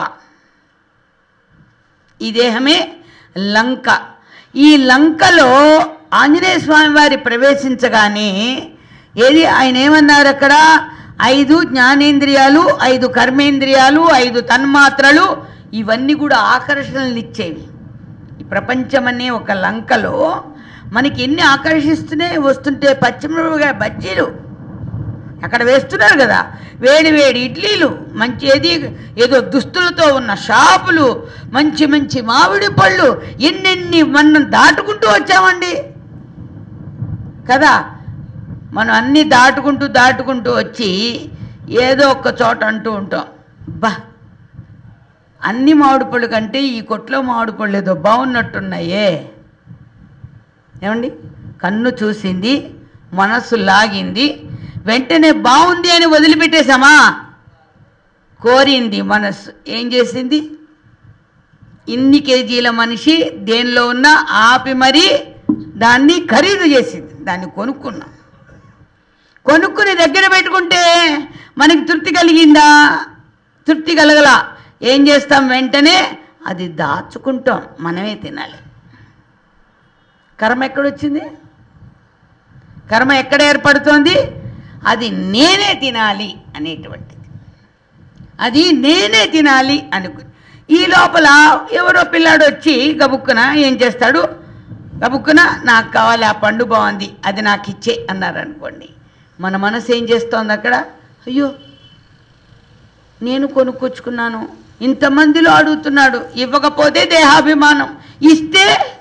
ఈ దేహమే లంక ఈ లంకలో ఆంజనేయ స్వామి వారి ప్రవేశించగానే ఏది ఆయన ఏమన్నారు అక్కడ ఐదు జ్ఞానేంద్రియాలు ఐదు కర్మేంద్రియాలు ఐదు తన్మాత్రలు ఇవన్నీ కూడా ఆకర్షణలు ఇచ్చేవి ఈ ప్రపంచం అనే ఒక లంకలో మనకి ఎన్ని ఆకర్షిస్తున్నాయి వస్తుంటే పచ్చిమిరపకాయ బజ్జీలు అక్కడ వేస్తున్నారు కదా వేడి వేడి ఇడ్లీలు మంచి ఏది ఏదో దుస్తులతో ఉన్న షాపులు మంచి మంచి మామిడి పళ్ళు ఎన్నెన్ని మనం దాటుకుంటూ వచ్చామండి కదా మనం అన్నీ దాటుకుంటూ దాటుకుంటూ వచ్చి ఏదో ఒక చోట అంటూ ఉంటాం బా అన్ని మామిడి పళ్ళు కంటే ఈ కొట్లో మామిడి పళ్ళు ఏదో బాగున్నట్టున్నాయే ఏమండి కన్ను చూసింది మనస్సు లాగింది వెంటనే బాగుంది అని వదిలిపెట్టేశామా కోరింది మనస్సు ఏం చేసింది ఇన్ని కేజీల మనిషి దేనిలో ఉన్న ఆపి మరీ దాన్ని ఖరీదు చేసింది దాన్ని కొనుక్కున్నాం కొనుక్కుని దగ్గర పెట్టుకుంటే మనకి తృప్తి కలిగిందా తృప్తి కలగల ఏం చేస్తాం వెంటనే అది దాచుకుంటాం మనమే తినాలి కర్మ ఎక్కడొచ్చింది కర్మ ఎక్కడ ఏర్పడుతోంది అది నేనే తినాలి అనేటువంటిది అది నేనే తినాలి అనుకు ఈ లోపల ఎవరో పిల్లాడు వచ్చి గబుక్కున ఏం చేస్తాడు గబుక్కున నాకు కావాలి ఆ పండు బాగుంది అది నాకు ఇచ్చే అన్నారు అనుకోండి మన మనసు ఏం చేస్తోంది అక్కడ అయ్యో నేను కొనుక్కొచ్చుకున్నాను ఇంతమందిలో అడుగుతున్నాడు ఇవ్వకపోతే దేహాభిమానం ఇస్తే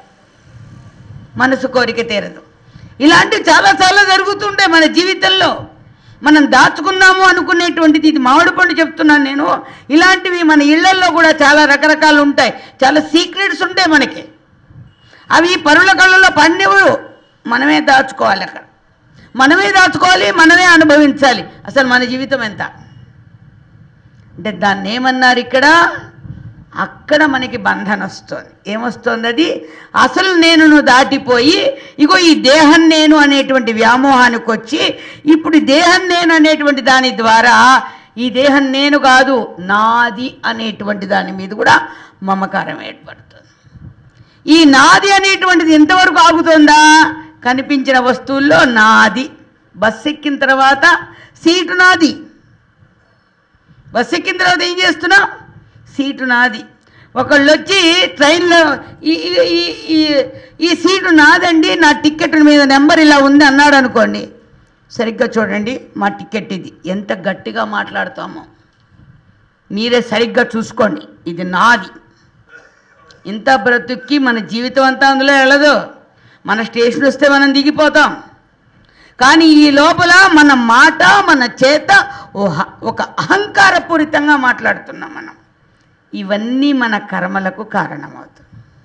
మనసు కోరిక తీరదు ఇలాంటివి చాలా చాలా జరుగుతుంటాయి మన జీవితంలో మనం దాచుకున్నాము అనుకునేటువంటిది ఇది మామిడి పండు చెప్తున్నాను నేను ఇలాంటివి మన ఇళ్లల్లో కూడా చాలా రకరకాలు ఉంటాయి చాలా సీక్రెట్స్ ఉంటాయి మనకి అవి పరుల కళ్ళలో పండివు మనమే దాచుకోవాలి అక్కడ మనమే దాచుకోవాలి మనమే అనుభవించాలి అసలు మన జీవితం ఎంత అంటే దాన్ని ఏమన్నారు ఇక్కడ అక్కడ మనకి బంధన వస్తుంది ఏమొస్తుంది అది అసలు నేనును దాటిపోయి ఇగో ఈ దేహం నేను అనేటువంటి వ్యామోహానికి వచ్చి ఇప్పుడు ఈ దేహం నేను అనేటువంటి దాని ద్వారా ఈ దేహం నేను కాదు నాది అనేటువంటి దాని మీద కూడా మమకారం ఏర్పడుతుంది ఈ నాది అనేటువంటిది ఎంతవరకు ఆగుతుందా కనిపించిన వస్తువుల్లో నాది బస్ ఎక్కిన తర్వాత సీటు నాది బస్ ఎక్కిన తర్వాత ఏం చేస్తున్నాం సీటు నాది ఒకళ్ళు వచ్చి ట్రైన్లో ఈ ఈ- ఈ ఈ- ఈ సీటు నాదండి నా టికెట్ మీద నెంబర్ ఇలా ఉంది అన్నాడు అనుకోండి సరిగ్గా చూడండి మా టికెట్ ఇది ఎంత గట్టిగా మాట్లాడతామో మీరే సరిగ్గా చూసుకోండి ఇది నాది ఇంత బ్రతుక్కి మన జీవితం అంతా అందులో వెళ్ళదు మన స్టేషన్ వస్తే మనం దిగిపోతాం కానీ ఈ లోపల మన మాట మన చేత ఓ హ- ఒక అహంకారపూరితంగా మాట్లాడుతున్నాం మనం ఇవన్నీ మన కర్మలకు కారణమవుతుంది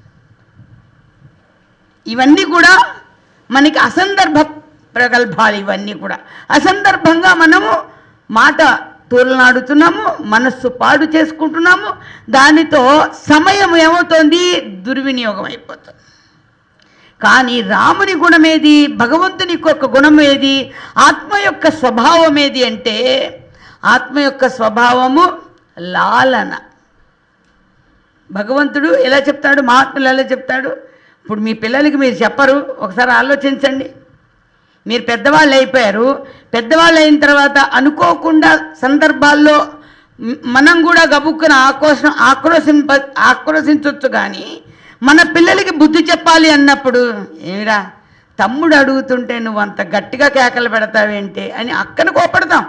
ఇవన్నీ కూడా మనకి అసందర్భ ప్రగల్భాలు ఇవన్నీ కూడా అసందర్భంగా మనము మాట తూలనాడుతున్నాము మనస్సు పాడు చేసుకుంటున్నాము దానితో సమయం ఏమవుతోంది దుర్వినియోగం అయిపోతుంది కానీ రాముని గుణం ఏది భగవంతుని యొక్క గుణం ఏది ఆత్మ యొక్క స్వభావం ఏది అంటే ఆత్మ యొక్క స్వభావము లాలన భగవంతుడు ఎలా చెప్తాడు మహాత్ములు ఎలా చెప్తాడు ఇప్పుడు మీ పిల్లలకి మీరు చెప్పరు ఒకసారి ఆలోచించండి మీరు పెద్దవాళ్ళు అయిపోయారు పెద్దవాళ్ళు అయిన తర్వాత అనుకోకుండా సందర్భాల్లో మ్- మనం కూడా గబుక్కున ఆక్రోశం ఆక్రోశింప ఆక్రోశించవచ్చు కానీ మన పిల్లలకి బుద్ధి చెప్పాలి అన్నప్పుడు ఏమిరా తమ్ముడు అడుగుతుంటే నువ్వు అంత గట్టిగా కేకలు పెడతావేంటి అని అక్కన కోపడతాం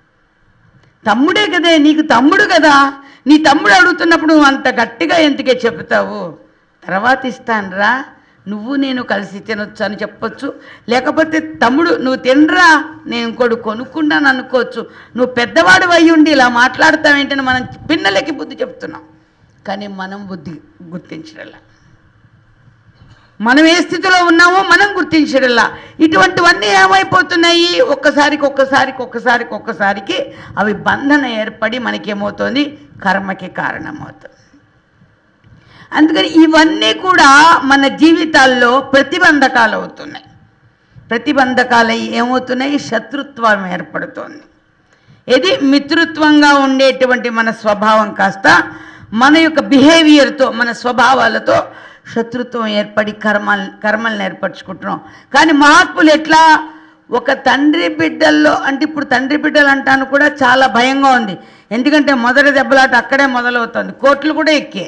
తమ్ముడే కదే నీకు తమ్ముడు కదా నీ తమ్ముడు అడుగుతున్నప్పుడు నువ్వు అంత గట్టిగా ఎందుకే చెప్తావు తర్వాత ఇస్తానురా నువ్వు నేను కలిసి తినొచ్చు అని చెప్పొచ్చు లేకపోతే తమ్ముడు నువ్వు తినరా నేను ఇంకోటి కొనుక్కుంటాను అనుకోవచ్చు నువ్వు పెద్దవాడు అయి ఉండి ఇలా మాట్లాడతావేంటని మనం పిన్నలకి బుద్ధి చెప్తున్నాం కానీ మనం బుద్ధి గుర్తించడలా మనం ఏ స్థితిలో ఉన్నామో మనం గుర్తించడల్లా ఇటువంటివన్నీ ఏమైపోతున్నాయి ఒక్కసారికి ఒక్కసారికి ఒక్కసారికి ఒక్కసారికి అవి బంధన ఏర్పడి మనకేమవుతుంది కర్మకి కారణమవుతుంది అందుకని ఇవన్నీ కూడా మన జీవితాల్లో ప్రతిబంధకాలు అవుతున్నాయి ప్రతిబంధకాలు ఏమవుతున్నాయి శత్రుత్వం ఏర్పడుతోంది ఇది మిత్రుత్వంగా ఉండేటువంటి మన స్వభావం కాస్త మన యొక్క బిహేవియర్తో మన స్వభావాలతో శత్రుత్వం ఏర్పడి కర్మ కర్మల్ని ఏర్పరచుకుంటున్నాం కానీ మహాత్ములు ఎట్లా ఒక తండ్రి బిడ్డల్లో అంటే ఇప్పుడు తండ్రి బిడ్డలు అంటాను కూడా చాలా భయంగా ఉంది ఎందుకంటే మొదటి దెబ్బలాట అక్కడే మొదలవుతుంది కోట్లు కూడా ఎక్కే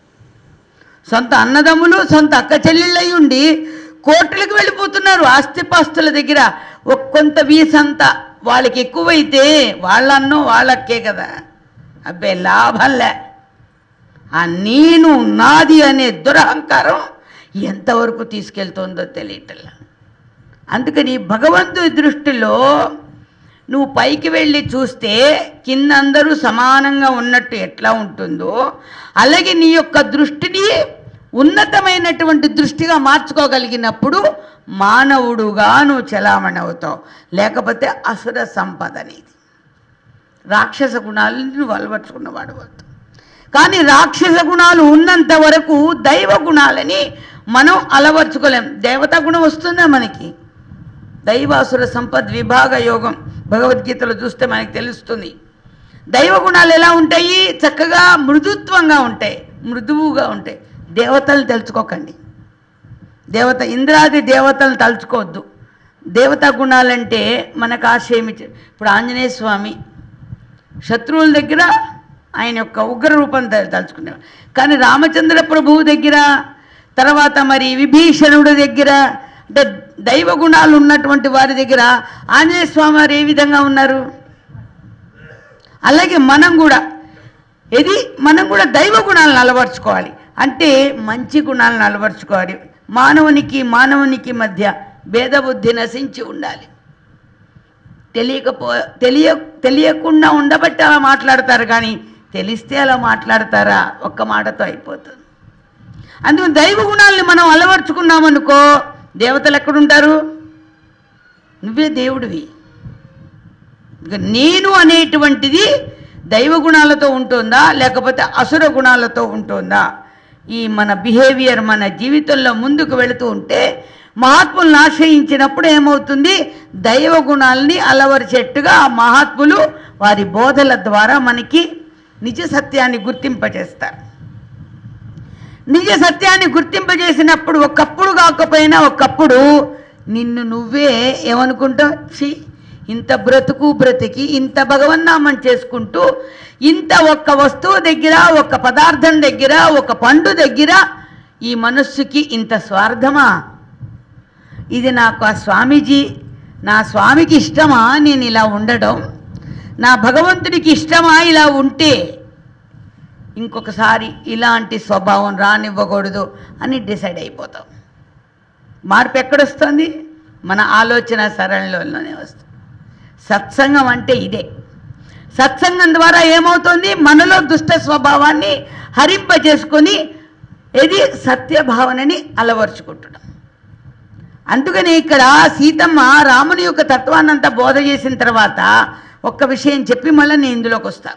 సొంత అన్నదమ్ములు సొంత అక్క చెల్లెళ్ళై ఉండి కోర్టులకు వెళ్ళిపోతున్నారు ఆస్తిపాస్తుల దగ్గర ఒక కొంత వీసంత వాళ్ళకి ఎక్కువైతే వాళ్ళన్నో వాళ్ళక్కే కదా అబ్బే లాభంలే ఆ నేను నాది అనే దురహంకారం ఎంతవరకు తీసుకెళ్తుందో తెలియటల్లా అందుకని భగవంతుడి దృష్టిలో నువ్వు పైకి వెళ్ళి చూస్తే కింద అందరూ సమానంగా ఉన్నట్టు ఎట్లా ఉంటుందో అలాగే నీ యొక్క దృష్టిని ఉన్నతమైనటువంటి దృష్టిగా మార్చుకోగలిగినప్పుడు మానవుడుగా నువ్వు చలామణి అవుతావు లేకపోతే అసుర సంపద అనేది రాక్షస గుణాలను నువ్వు అలవర్చుకున్నవాడు అవుతావు కానీ రాక్షస గుణాలు ఉన్నంత వరకు దైవ గుణాలని మనం అలవర్చుకోలేం దేవతా గుణం వస్తుందా మనకి దైవాసుర సంపద్ విభాగ యోగం భగవద్గీతలో చూస్తే మనకి తెలుస్తుంది దైవ గుణాలు ఎలా ఉంటాయి చక్కగా మృదుత్వంగా ఉంటాయి మృదువుగా ఉంటాయి దేవతలు తెలుసుకోకండి దేవత ఇంద్రాది దేవతలను తలుచుకోవద్దు దేవతా గుణాలంటే మనకు ఆశయం ఇచ్చే ఇప్పుడు ఆంజనేయ స్వామి శత్రువుల దగ్గర ఆయన యొక్క ఉగ్ర రూపం ద- తలుచుకునేవాడు కానీ రామచంద్ర ప్రభువు దగ్గర తర్వాత మరి విభీషణుడి దగ్గర అంటే దైవ గుణాలు ఉన్నటువంటి వారి దగ్గర ఆంజనేయ స్వామి వారు ఏ విధంగా ఉన్నారు అలాగే మనం కూడా ఇది మనం కూడా దైవ గుణాలను అలవర్చుకోవాలి అంటే మంచి గుణాలను అలవర్చుకోవాలి మానవునికి మానవునికి మధ్య భేదబుద్ధి నశించి ఉండాలి తెలియకపో తెలియ తెలియకుండా ఉండబట్టి అలా మాట్లాడతారు కానీ తెలిస్తే అలా మాట్లాడతారా ఒక్క మాటతో అయిపోతుంది అందుకు దైవ గుణాలను మనం అలవర్చుకున్నామనుకో దేవతలు ఎక్కడుంటారు నువ్వే దేవుడివి ఇక నేను అనేటువంటిది దైవ గుణాలతో ఉంటుందా లేకపోతే అసుర గుణాలతో ఉంటుందా ఈ మన బిహేవియర్ మన జీవితంలో ముందుకు వెళుతూ ఉంటే మహాత్ములను ఆశ్రయించినప్పుడు ఏమవుతుంది దైవ గుణాలని అలవరిచేట్టుగా ఆ మహాత్ములు వారి బోధల ద్వారా మనకి నిజ సత్యాన్ని గుర్తింపజేస్తారు నిజ సత్యాన్ని గుర్తింపజేసినప్పుడు ఒకప్పుడు కాకపోయినా ఒకప్పుడు నిన్ను నువ్వే ఏమనుకుంటావు ఛీ ఇంత బ్రతుకు బ్రతికి ఇంత భగవన్నామం చేసుకుంటూ ఇంత ఒక్క వస్తువు దగ్గర ఒక పదార్థం దగ్గర ఒక పండు దగ్గర ఈ మనస్సుకి ఇంత స్వార్థమా ఇది నాకు ఆ స్వామీజీ నా స్వామికి ఇష్టమా నేను ఇలా ఉండడం నా భగవంతుడికి ఇష్టమా ఇలా ఉంటే ఇంకొకసారి ఇలాంటి స్వభావం రానివ్వకూడదు అని డిసైడ్ అయిపోతాం మార్పు ఎక్కడొస్తుంది మన ఆలోచన సరళలోనే వస్తుంది సత్సంగం అంటే ఇదే సత్సంగం ద్వారా ఏమవుతుంది మనలో దుష్ట స్వభావాన్ని హరింపజేసుకొని ఇది సత్యభావనని అలవరుచుకుంటున్నాం అందుకని ఇక్కడ సీతమ్మ రాముని యొక్క తత్వాన్నంతా బోధ చేసిన తర్వాత ఒక్క విషయం చెప్పి మళ్ళీ నేను ఇందులోకి వస్తాను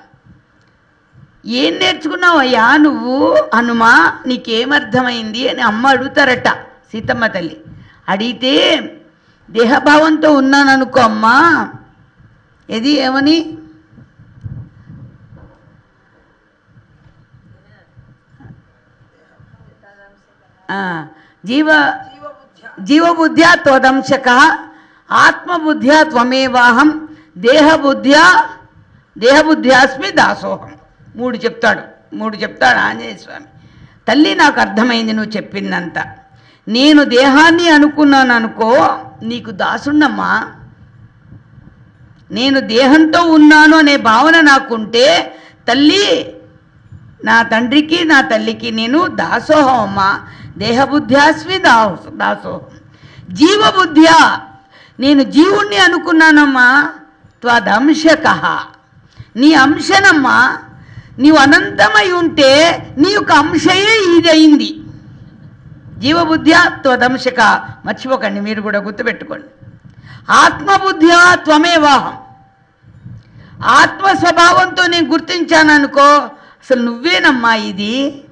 ఏం నేర్చుకున్నావు అయ్యా నువ్వు హనుమా నీకేమర్థమైంది అని అమ్మ అడుగుతారట సీతమ్మ తల్లి అడిగితే దేహభావంతో ఉన్నాను అనుకో అమ్మా ఇది ఏమని ఆ, జీవ జీవబుద్ధ్యా త్వదంశక ఆత్మబుద్ధ్యా త్వమేవాహం దేహబుద్ధ్యా దేహబుద్ధ్యాస్మి దాసోహం మూడు చెప్తాడు మూడు చెప్తాడు ఆంజనేయ స్వామి తల్లి నాకు అర్థమైంది నువ్వు చెప్పిందంతా నేను దేహాన్ని అనుకున్నాను అనుకో నీకు దాసున్నమ్మా నేను దేహంతో ఉన్నాను అనే భావన నాకుంటే తల్లి నా తండ్రికి నా తల్లికి నేను దాసోహం అమ్మా దేహబుద్ధ్యాస్మి దాస దాసోహం జీవబుద్ధ్యా నేను జీవుణ్ణి అనుకున్నానమ్మా త్వదంశక నీ అంశనమ్మా నీవు అనంతమై ఉంటే నీ యొక్క అంశయే ఇదయింది జీవబుద్ధ్యా త్వదంశక మర్చిపోకండి మీరు కూడా గుర్తుపెట్టుకోండి ఆత్మబుద్ధ్యా త్వమేవాహం ఆత్మ స్వభావంతో నేను గుర్తించాను అనుకో అసలు నువ్వేనమ్మా ఇది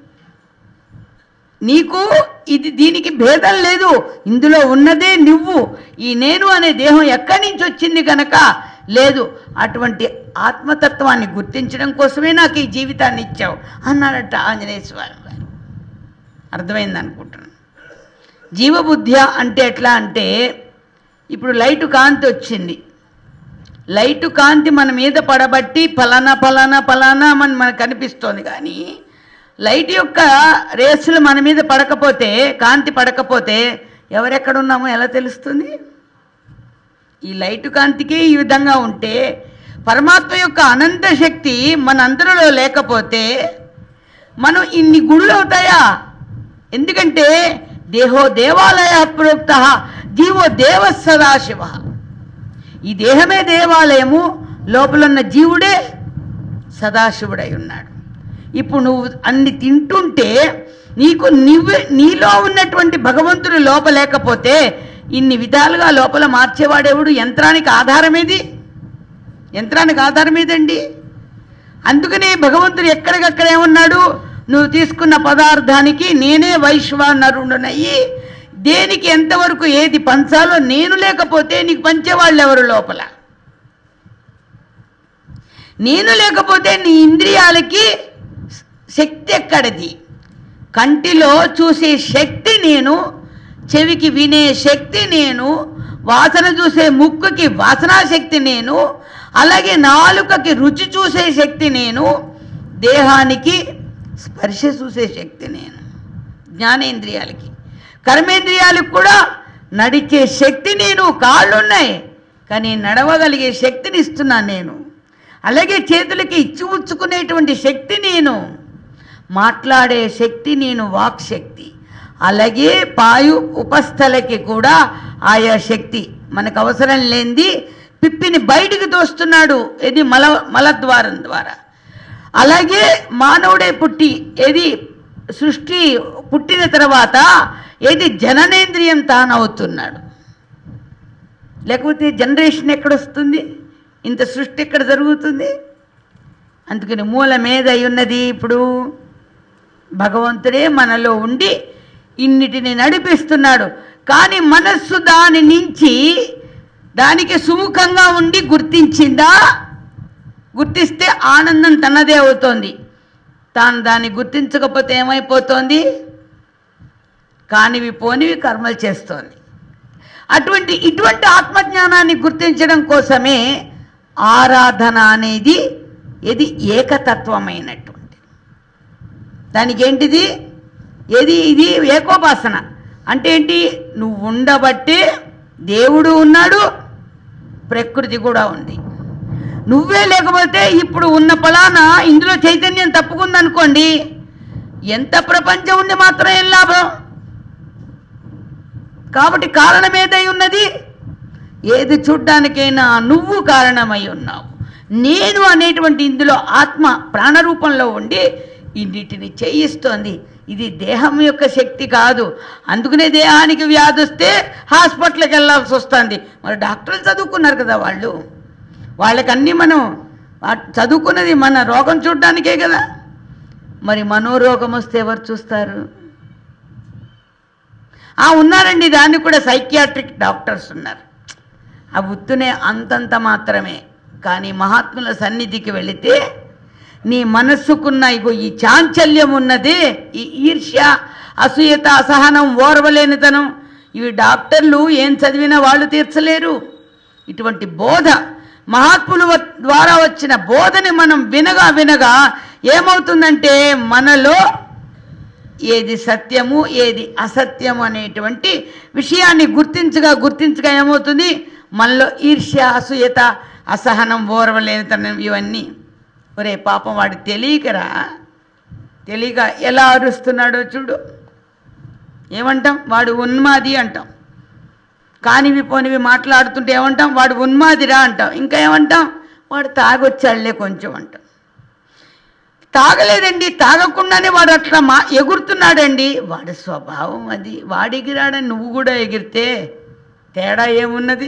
నీకు ఇది దీనికి భేదం లేదు ఇందులో ఉన్నదే నువ్వు ఈ నేను అనే దేహం ఎక్కడి నుంచి వచ్చింది కనుక లేదు అటువంటి ఆత్మతత్వాన్ని గుర్తించడం కోసమే నాకు ఈ జీవితాన్ని ఇచ్చావు అన్నాడట ఆంజనేయ స్వామి వారు అర్థమైంది అనుకుంటున్నాను జీవబుద్ధ్య అంటే ఎట్లా అంటే ఇప్పుడు లైటు కాంతి వచ్చింది లైటు కాంతి మన మీద పడబట్టి ఫలానా ఫలానా ఫలానా అని మనకు కనిపిస్తోంది కానీ లైట్ యొక్క రేసులు మన మీద పడకపోతే కాంతి పడకపోతే ఎవరెక్కడ ఉన్నామో ఎలా తెలుస్తుంది ఈ లైటు కాంతికే ఈ విధంగా ఉంటే పరమాత్మ యొక్క అనంత శక్తి మన అందరిలో లేకపోతే మనం ఇన్ని గుడులు అవుతాయా ఎందుకంటే దేహో దేవాలయ ప్రోక్త జీవో దేవ సదాశివ ఈ దేహమే దేవాలయము లోపలున్న జీవుడే సదాశివుడై ఉన్నాడు ఇప్పుడు నువ్వు అన్ని తింటుంటే నీకు నువ్వే నీలో ఉన్నటువంటి భగవంతుడు లోపలేకపోతే ఇన్ని విధాలుగా లోపల మార్చేవాడెవడు యంత్రానికి ఆధారమేది యంత్రానికి ఆధారం ఏదండి అందుకనే భగవంతుడు ఎక్కడికక్కడ ఏమన్నాడు నువ్వు తీసుకున్న పదార్థానికి నేనే వైశ్వానరుడునయ్యి దేనికి ఎంతవరకు ఏది పంచాలో నేను లేకపోతే నీకు పంచేవాళ్ళు ఎవరు లోపల నేను లేకపోతే నీ ఇంద్రియాలకి శక్తి ఎక్కడిది కంటిలో చూసే శక్తి నేను చెవికి వినే శక్తి నేను వాసన చూసే ముక్కుకి వాసనా శక్తి నేను అలాగే నాలుకకి రుచి చూసే శక్తి నేను దేహానికి స్పర్శ చూసే శక్తి నేను జ్ఞానేంద్రియాలకి కర్మేంద్రియాలకు కూడా నడిచే శక్తి నేను కాళ్ళున్నాయి కానీ నడవగలిగే శక్తిని ఇస్తున్నాను నేను అలాగే చేతులకి ఇచ్చి ఉచ్చుకునేటువంటి శక్తి నేను మాట్లాడే శక్తి నేను వాక్ శక్తి అలాగే పాయు ఉపస్థలకి కూడా ఆయా శక్తి మనకు అవసరం లేనిది పిప్పిని బయటికి తోస్తున్నాడు ఇది మల మలద్వారం ద్వారా అలాగే మానవుడే పుట్టి ఏది సృష్టి పుట్టిన తర్వాత ఏది జననేంద్రియం తానవుతున్నాడు లేకపోతే జనరేషన్ ఎక్కడొస్తుంది ఇంత సృష్టి ఎక్కడ జరుగుతుంది అందుకని మూలమేద ఉన్నది ఇప్పుడు భగవంతుడే మనలో ఉండి ఇన్నిటిని నడిపిస్తున్నాడు కానీ మనస్సు దాని నుంచి దానికి సుముఖంగా ఉండి గుర్తించిందా గుర్తిస్తే ఆనందం తనదే అవుతోంది తాను దాన్ని గుర్తించకపోతే ఏమైపోతోంది కానివి పోనివి కర్మలు చేస్తోంది అటువంటి ఇటువంటి ఆత్మజ్ఞానాన్ని గుర్తించడం కోసమే ఆరాధన అనేది ఇది ఏకతత్వమైనటువంటి దానికి ఏంటిది ఏది ఇది ఏకోపాసన అంటే ఏంటి నువ్వు ఉండబట్టే దేవుడు ఉన్నాడు ప్రకృతి కూడా ఉంది నువ్వే లేకపోతే ఇప్పుడు ఉన్న ఫలానా ఇందులో చైతన్యం తప్పుకుందనుకోండి ఎంత ప్రపంచం ఉండి మాత్రం ఏం లాభం కాబట్టి కారణం ఏదై ఉన్నది ఏది చూడ్డానికైనా నువ్వు కారణమై ఉన్నావు నేను అనేటువంటి ఇందులో ఆత్మ ప్రాణరూపంలో ఉండి ఇన్నిటిని చేయిస్తోంది ఇది దేహం యొక్క శక్తి కాదు అందుకనే దేహానికి వ్యాధి వస్తే హాస్పిటల్కి వెళ్ళాల్సి వస్తుంది మరి డాక్టర్లు చదువుకున్నారు కదా వాళ్ళు వాళ్ళకన్నీ మనం ఆ- చదువుకున్నది మన రోగం చూడ్డానికే కదా మరి మనోరోగం వస్తే ఎవరు చూస్తారు ఆ ఉన్నారండి దాన్ని కూడా సైకియాట్రిక్ డాక్టర్స్ ఉన్నారు ఆ ఉత్తునే అంతంత మాత్రమే కానీ మహాత్ముల సన్నిధికి వెళితే నీ మనస్సుకున్న ఇగో ఈ చాంచల్యం ఉన్నది ఈ ఈర్ష్య అసూయత అసహనం ఓర్వలేనితనం ఇవి డాక్టర్లు ఏం చదివినా వాళ్ళు తీర్చలేరు ఇటువంటి బోధ మహాత్ముల వ- ద్వారా వచ్చిన బోధని మనం వినగా వినగా ఏమవుతుందంటే మనలో ఏది సత్యము ఏది అసత్యము అనేటువంటి విషయాన్ని గుర్తించగా గుర్తించగా ఏమవుతుంది మనలో ఈర్ష్య అసూయత అసహనం ఓర్వలేనితనం ఇవన్నీ ఒరే పాపం వాడు తెలియకరా తెలియక ఎలా అరుస్తున్నాడో చూడు ఏమంటాం వాడు ఉన్మాది అంటాం కానివి పోనివి మాట్లాడుతుంటే ఏమంటాం వాడు ఉన్మాదిరా అంటాం ఇంకా ఏమంటాం వాడు తాగొచ్చాడులే కొంచెం అంటాం తాగలేదండి తాగకుండానే వాడు అట్లా మా ఎగురుతున్నాడండి వాడి స్వభావం అది వాడు ఎగిరాడని నువ్వు కూడా ఎగిరితే తేడా ఏమున్నది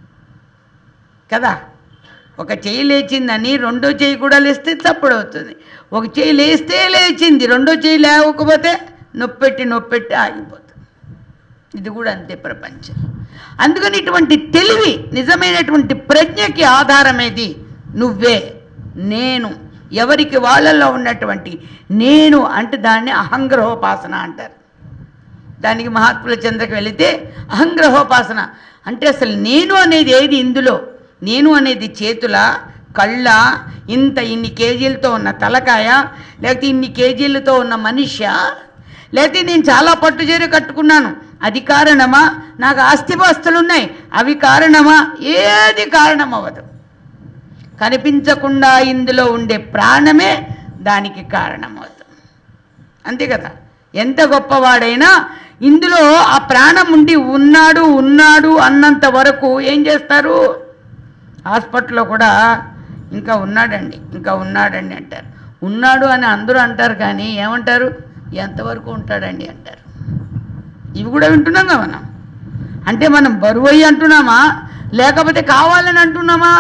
కదా ఒక చెయ్యి లేచిందని రెండో చెయ్యి కూడా లేస్తే తప్పుడు అవుతుంది ఒక చెయ్యి లేస్తే లేచింది రెండో చెయ్యి లేవకపోతే నొప్పెట్టి నొప్పెట్టి ఆగిపోతుంది ఇది కూడా అంతే ప్రపంచం అందుకని ఇటువంటి తెలివి నిజమైనటువంటి ప్రజ్ఞకి ఆధారమేది నువ్వే నేను ఎవరికి వాళ్ళల్లో ఉన్నటువంటి నేను అంటే దాన్ని అహంగ్రహోపాసన అంటారు దానికి మహాత్ముల చంద్రకి వెళితే అహంగ్రహోపాసన అంటే అసలు నేను అనేది ఏది ఇందులో నేను అనేది చేతుల కళ్ళ ఇంత ఇన్ని కేజీలతో ఉన్న తలకాయ లేకపోతే ఇన్ని కేజీలతో ఉన్న మనిషి లేకపోతే నేను చాలా పట్టు చీర కట్టుకున్నాను అది కారణమా నాకు ఆస్తిపాస్తులు ఉన్నాయి అవి కారణమా ఏది కారణం అవ్వదు కనిపించకుండా ఇందులో ఉండే ప్రాణమే దానికి కారణమవుతుంది అంతే కదా ఎంత గొప్పవాడైనా ఇందులో ఆ ప్రాణం ఉండి ఉన్నాడు ఉన్నాడు అన్నంత వరకు ఏం చేస్తారు హాస్పిటల్లో కూడా ఇంకా ఉన్నాడండి ఇంకా ఉన్నాడండి అంటారు ఉన్నాడు అని అందరూ అంటారు కానీ ఏమంటారు ఎంతవరకు ఉంటాడండి అంటారు ఇవి కూడా వింటున్నాం కదా మనం అంటే మనం బరువు అయ్యి అంటున్నామా లేకపోతే కావాలని అంటున్నామా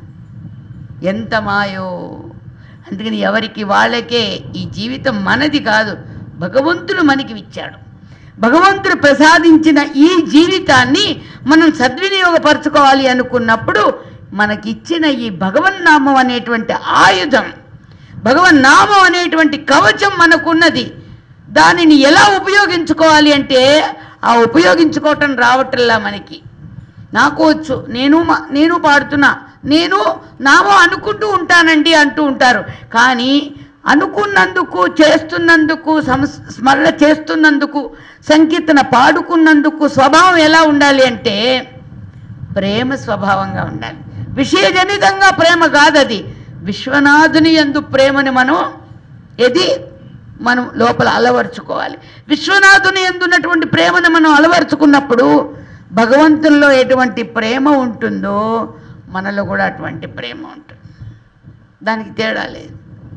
ఎంత మాయో అందుకని ఎవరికి వాళ్ళకే ఈ జీవితం మనది కాదు భగవంతుడు మనకి ఇచ్చాడు భగవంతుడు ప్రసాదించిన ఈ జీవితాన్ని మనం సద్వినియోగపరచుకోవాలి అనుకున్నప్పుడు మనకిచ్చిన ఈ భగవన్నామం అనేటువంటి ఆయుధం భగవన్నామం అనేటువంటి కవచం మనకున్నది దానిని ఎలా ఉపయోగించుకోవాలి అంటే ఆ ఉపయోగించుకోవటం రావట్లా మనకి నాకు వచ్చు నేను మా- నేను పాడుతున్నా నేను నామో అనుకుంటూ ఉంటానండి అంటూ ఉంటారు కానీ అనుకున్నందుకు చేస్తున్నందుకు సంస్ స్మరణ చేస్తున్నందుకు సంకీర్తన పాడుకున్నందుకు స్వభావం ఎలా ఉండాలి అంటే ప్రేమ స్వభావంగా ఉండాలి విషయజనితంగా ప్రేమ కాదది విశ్వనాథుని ఎందు ప్రేమని మనం ఎది మనం లోపల అలవర్చుకోవాలి విశ్వనాథుని ఎందున్నటువంటి ప్రేమను మనం అలవర్చుకున్నప్పుడు భగవంతుల్లో ఎటువంటి ప్రేమ ఉంటుందో మనలో కూడా అటువంటి ప్రేమ ఉంటుంది దానికి తేడా లేదు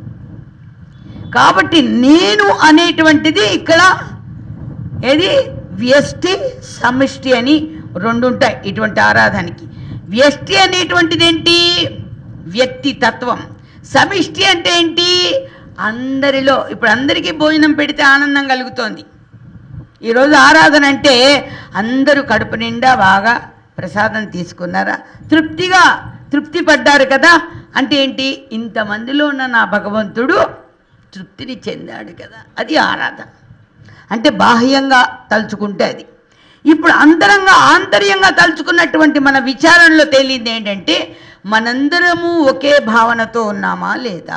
కాబట్టి నేను అనేటువంటిది ఇక్కడ ఏది వ్యష్టి సమిష్టి అని రెండు ఉంటాయి ఇటువంటి ఆరాధనకి వ్యష్టి అనేటువంటిది ఏంటి వ్యక్తి తత్వం సమిష్టి అంటే ఏంటి అందరిలో ఇప్పుడు అందరికీ భోజనం పెడితే ఆనందం కలుగుతోంది ఈరోజు ఆరాధన అంటే అందరూ కడుపు నిండా బాగా ప్రసాదం తీసుకున్నారా తృప్తిగా తృప్తి పడ్డారు కదా అంటే ఏంటి ఇంతమందిలో ఉన్న నా భగవంతుడు తృప్తిని చెందాడు కదా అది ఆరాధన అంటే బాహ్యంగా తలుచుకుంటే అది ఇప్పుడు అంతరంగా ఆంతర్యంగా తలుచుకున్నటువంటి మన విచారణలో తేలింది ఏంటంటే మనందరము ఒకే భావనతో ఉన్నామా లేదా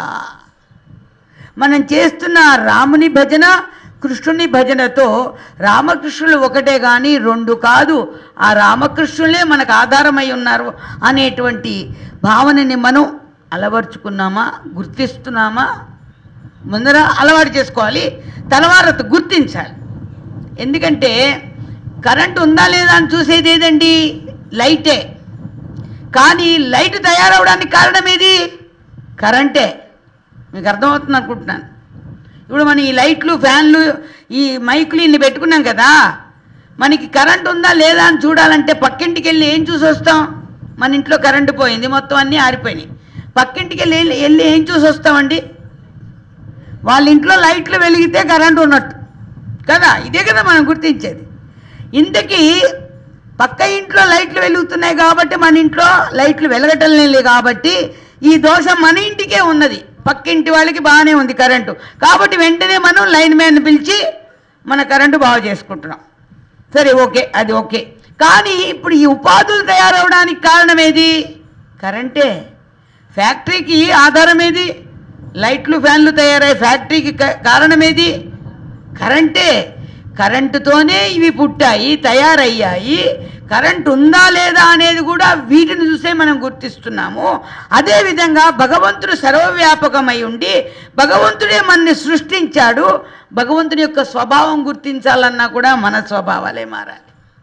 మనం చేస్తున్న రాముని భజన కృష్ణుని భజనతో రామకృష్ణులు ఒకటే కానీ రెండు కాదు ఆ రామకృష్ణులే మనకు ఆధారమై ఉన్నారు అనేటువంటి భావనని మనం అలవర్చుకున్నామా గుర్తిస్తున్నామా ముందర అలవాటు చేసుకోవాలి తర్వాత గుర్తించాలి ఎందుకంటే కరెంట్ ఉందా లేదా అని చూసేది ఏదండి లైటే కానీ లైట్ తయారవడానికి కారణం ఏది కరెంటే మీకు అర్థమవుతుంది అనుకుంటున్నాను ఇప్పుడు మనం ఈ లైట్లు ఫ్యాన్లు ఈ మైకులు ఇన్ని పెట్టుకున్నాం కదా మనకి కరెంట్ ఉందా లేదా అని చూడాలంటే పక్కింటికి వెళ్ళి ఏం చూసి వస్తాం మన ఇంట్లో కరెంటు పోయింది మొత్తం అన్నీ ఆరిపోయినాయి పక్కింటికి వెళ్ళి వెళ్ళి ఏం చూసి వస్తామండి వాళ్ళ ఇంట్లో లైట్లు వెలిగితే కరెంటు ఉన్నట్టు కదా ఇదే కదా మనం గుర్తించేది ఇంతకీ పక్క ఇంట్లో లైట్లు వెలుగుతున్నాయి కాబట్టి మన ఇంట్లో లైట్లు వెలగటం లేదు కాబట్టి ఈ దోషం మన ఇంటికే ఉన్నది పక్కింటి వాళ్ళకి బాగానే ఉంది కరెంటు కాబట్టి వెంటనే మనం లైన్ మ్యాన్ పిలిచి మన కరెంటు బాగు చేసుకుంటున్నాం సరే ఓకే అది ఓకే కానీ ఇప్పుడు ఈ ఉపాధులు తయారవడానికి కారణం ఏది కరెంటే ఫ్యాక్టరీకి ఆధారం ఏది లైట్లు ఫ్యాన్లు తయారయ్యే ఫ్యాక్టరీకి క- కారణం ఏది కరెంటే కరెంటుతోనే ఇవి పుట్టాయి తయారయ్యాయి కరెంట్ ఉందా లేదా అనేది కూడా వీటిని చూసే మనం గుర్తిస్తున్నాము అదేవిధంగా భగవంతుడు సర్వవ్యాపకమై ఉండి భగవంతుడే మనని సృష్టించాడు భగవంతుని యొక్క స్వభావం గుర్తించాలన్నా కూడా మన స్వభావాలే మారాలి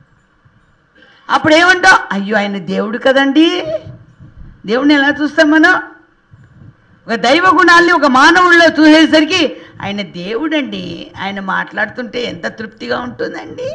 అప్పుడు ఏమంటాం అయ్యో ఆయన దేవుడు కదండి దేవుడిని ఎలా చూస్తాం మనం ఒక దైవ గుణాల్ని ఒక మానవుల్లో చూసేసరికి ఆయన దేవుడండి ఆయన మాట్లాడుతుంటే ఎంత తృప్తిగా ఉంటుందండి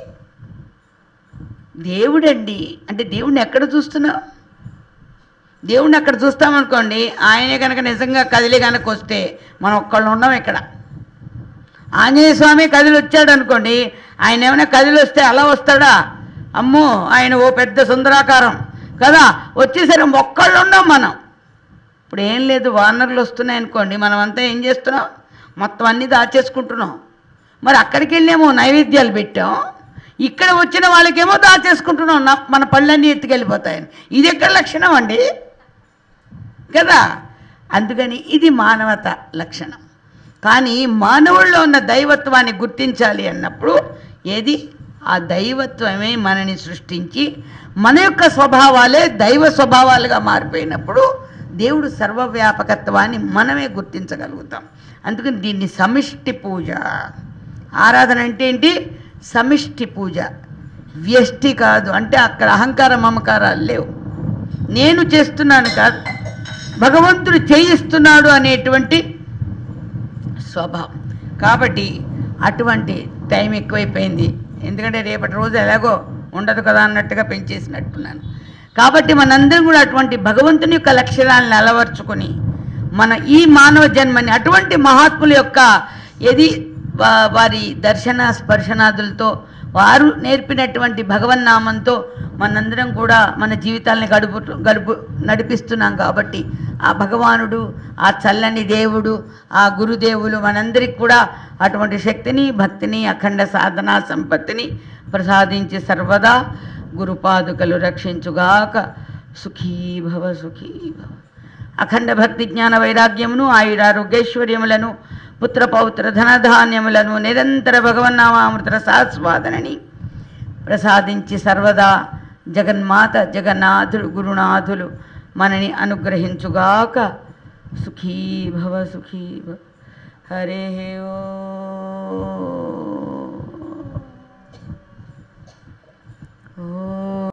దేవుడండి అంటే దేవుడిని ఎక్కడ చూస్తున్నావు దేవుడిని అక్కడ చూస్తామనుకోండి ఆయనే కనుక నిజంగా కదిలి కనుక వస్తే మనం ఒక్కళ్ళు ఉన్నాం ఇక్కడ ఆంజనేయ స్వామి కదిలి వచ్చాడు అనుకోండి ఆయన ఏమైనా కదిలి వస్తే అలా వస్తాడా అమ్మో ఆయన ఓ పెద్ద సుందరాకారం కదా వచ్చేసరి ఒక్కళ్ళు ఉన్నాం మనం ఇప్పుడు ఏం లేదు వానర్లు వస్తున్నాయి అనుకోండి మనం అంతా ఏం చేస్తున్నాం మొత్తం అన్నీ దాచేసుకుంటున్నాం మరి అక్కడికి వెళ్ళేమో నైవేద్యాలు పెట్టాం ఇక్కడ వచ్చిన వాళ్ళకేమో దాచేసుకుంటున్నాం నా- మన పళ్ళన్నీ ఎత్తుకెళ్ళిపోతాయని ఇది ఎక్కడ లక్షణం అండి కదా అందుకని ఇది మానవత లక్షణం కానీ మానవుల్లో ఉన్న దైవత్వాన్ని గుర్తించాలి అన్నప్పుడు ఏది ఆ దైవత్వమే మనని సృష్టించి మన యొక్క స్వభావాలే దైవ స్వభావాలుగా మారిపోయినప్పుడు దేవుడు సర్వవ్యాపకత్వాన్ని మనమే గుర్తించగలుగుతాం అందుకని దీన్ని సమిష్టి పూజ ఆరాధన అంటే ఏంటి సమిష్టి పూజ వ్యష్టి కాదు అంటే అక్కడ అహంకార మమకారాలు లేవు నేను చేస్తున్నాను కాదు భగవంతుడు చేయిస్తున్నాడు అనేటువంటి స్వభావం కాబట్టి అటువంటి టైం ఎక్కువైపోయింది ఎందుకంటే రేపటి రోజు ఎలాగో ఉండదు కదా అన్నట్టుగా పెంచేసినట్టున్నాను కాబట్టి మనందరం కూడా అటువంటి భగవంతుని యొక్క లక్షణాలను అలవర్చుకొని మన ఈ మానవ జన్మని అటువంటి మహాత్ముల యొక్క ఏది వా- వారి దర్శన స్పర్శనాదులతో వారు నేర్పినటువంటి భగవన్నామంతో మనందరం కూడా మన జీవితాలని గడుపు గడుపు నడిపిస్తున్నాం కాబట్టి ఆ భగవానుడు ఆ చల్లని దేవుడు ఆ గురుదేవులు మనందరికి కూడా అటువంటి శక్తిని భక్తిని అఖండ సాధనా సంపత్తిని ప్రసాదించి సర్వదా గురుపాదుకలు రక్షించుగాక సుఖీ భవ సుఖీ భవ అఖండ భక్తి జ్ఞాన వైరాగ్యమును ఆయురారోగ్యైశ్వర్యములను పుత్ర పౌత్ర ధనధాన్యములను నిరంతర భగవన్నామామృత సాస్వాదనని ప్రసాదించి సర్వదా జగన్మాత జగన్నాథుడు గురునాథులు మనని అనుగ్రహించుగాక సుఖీ భవ సుఖీ భవ హరే ఓ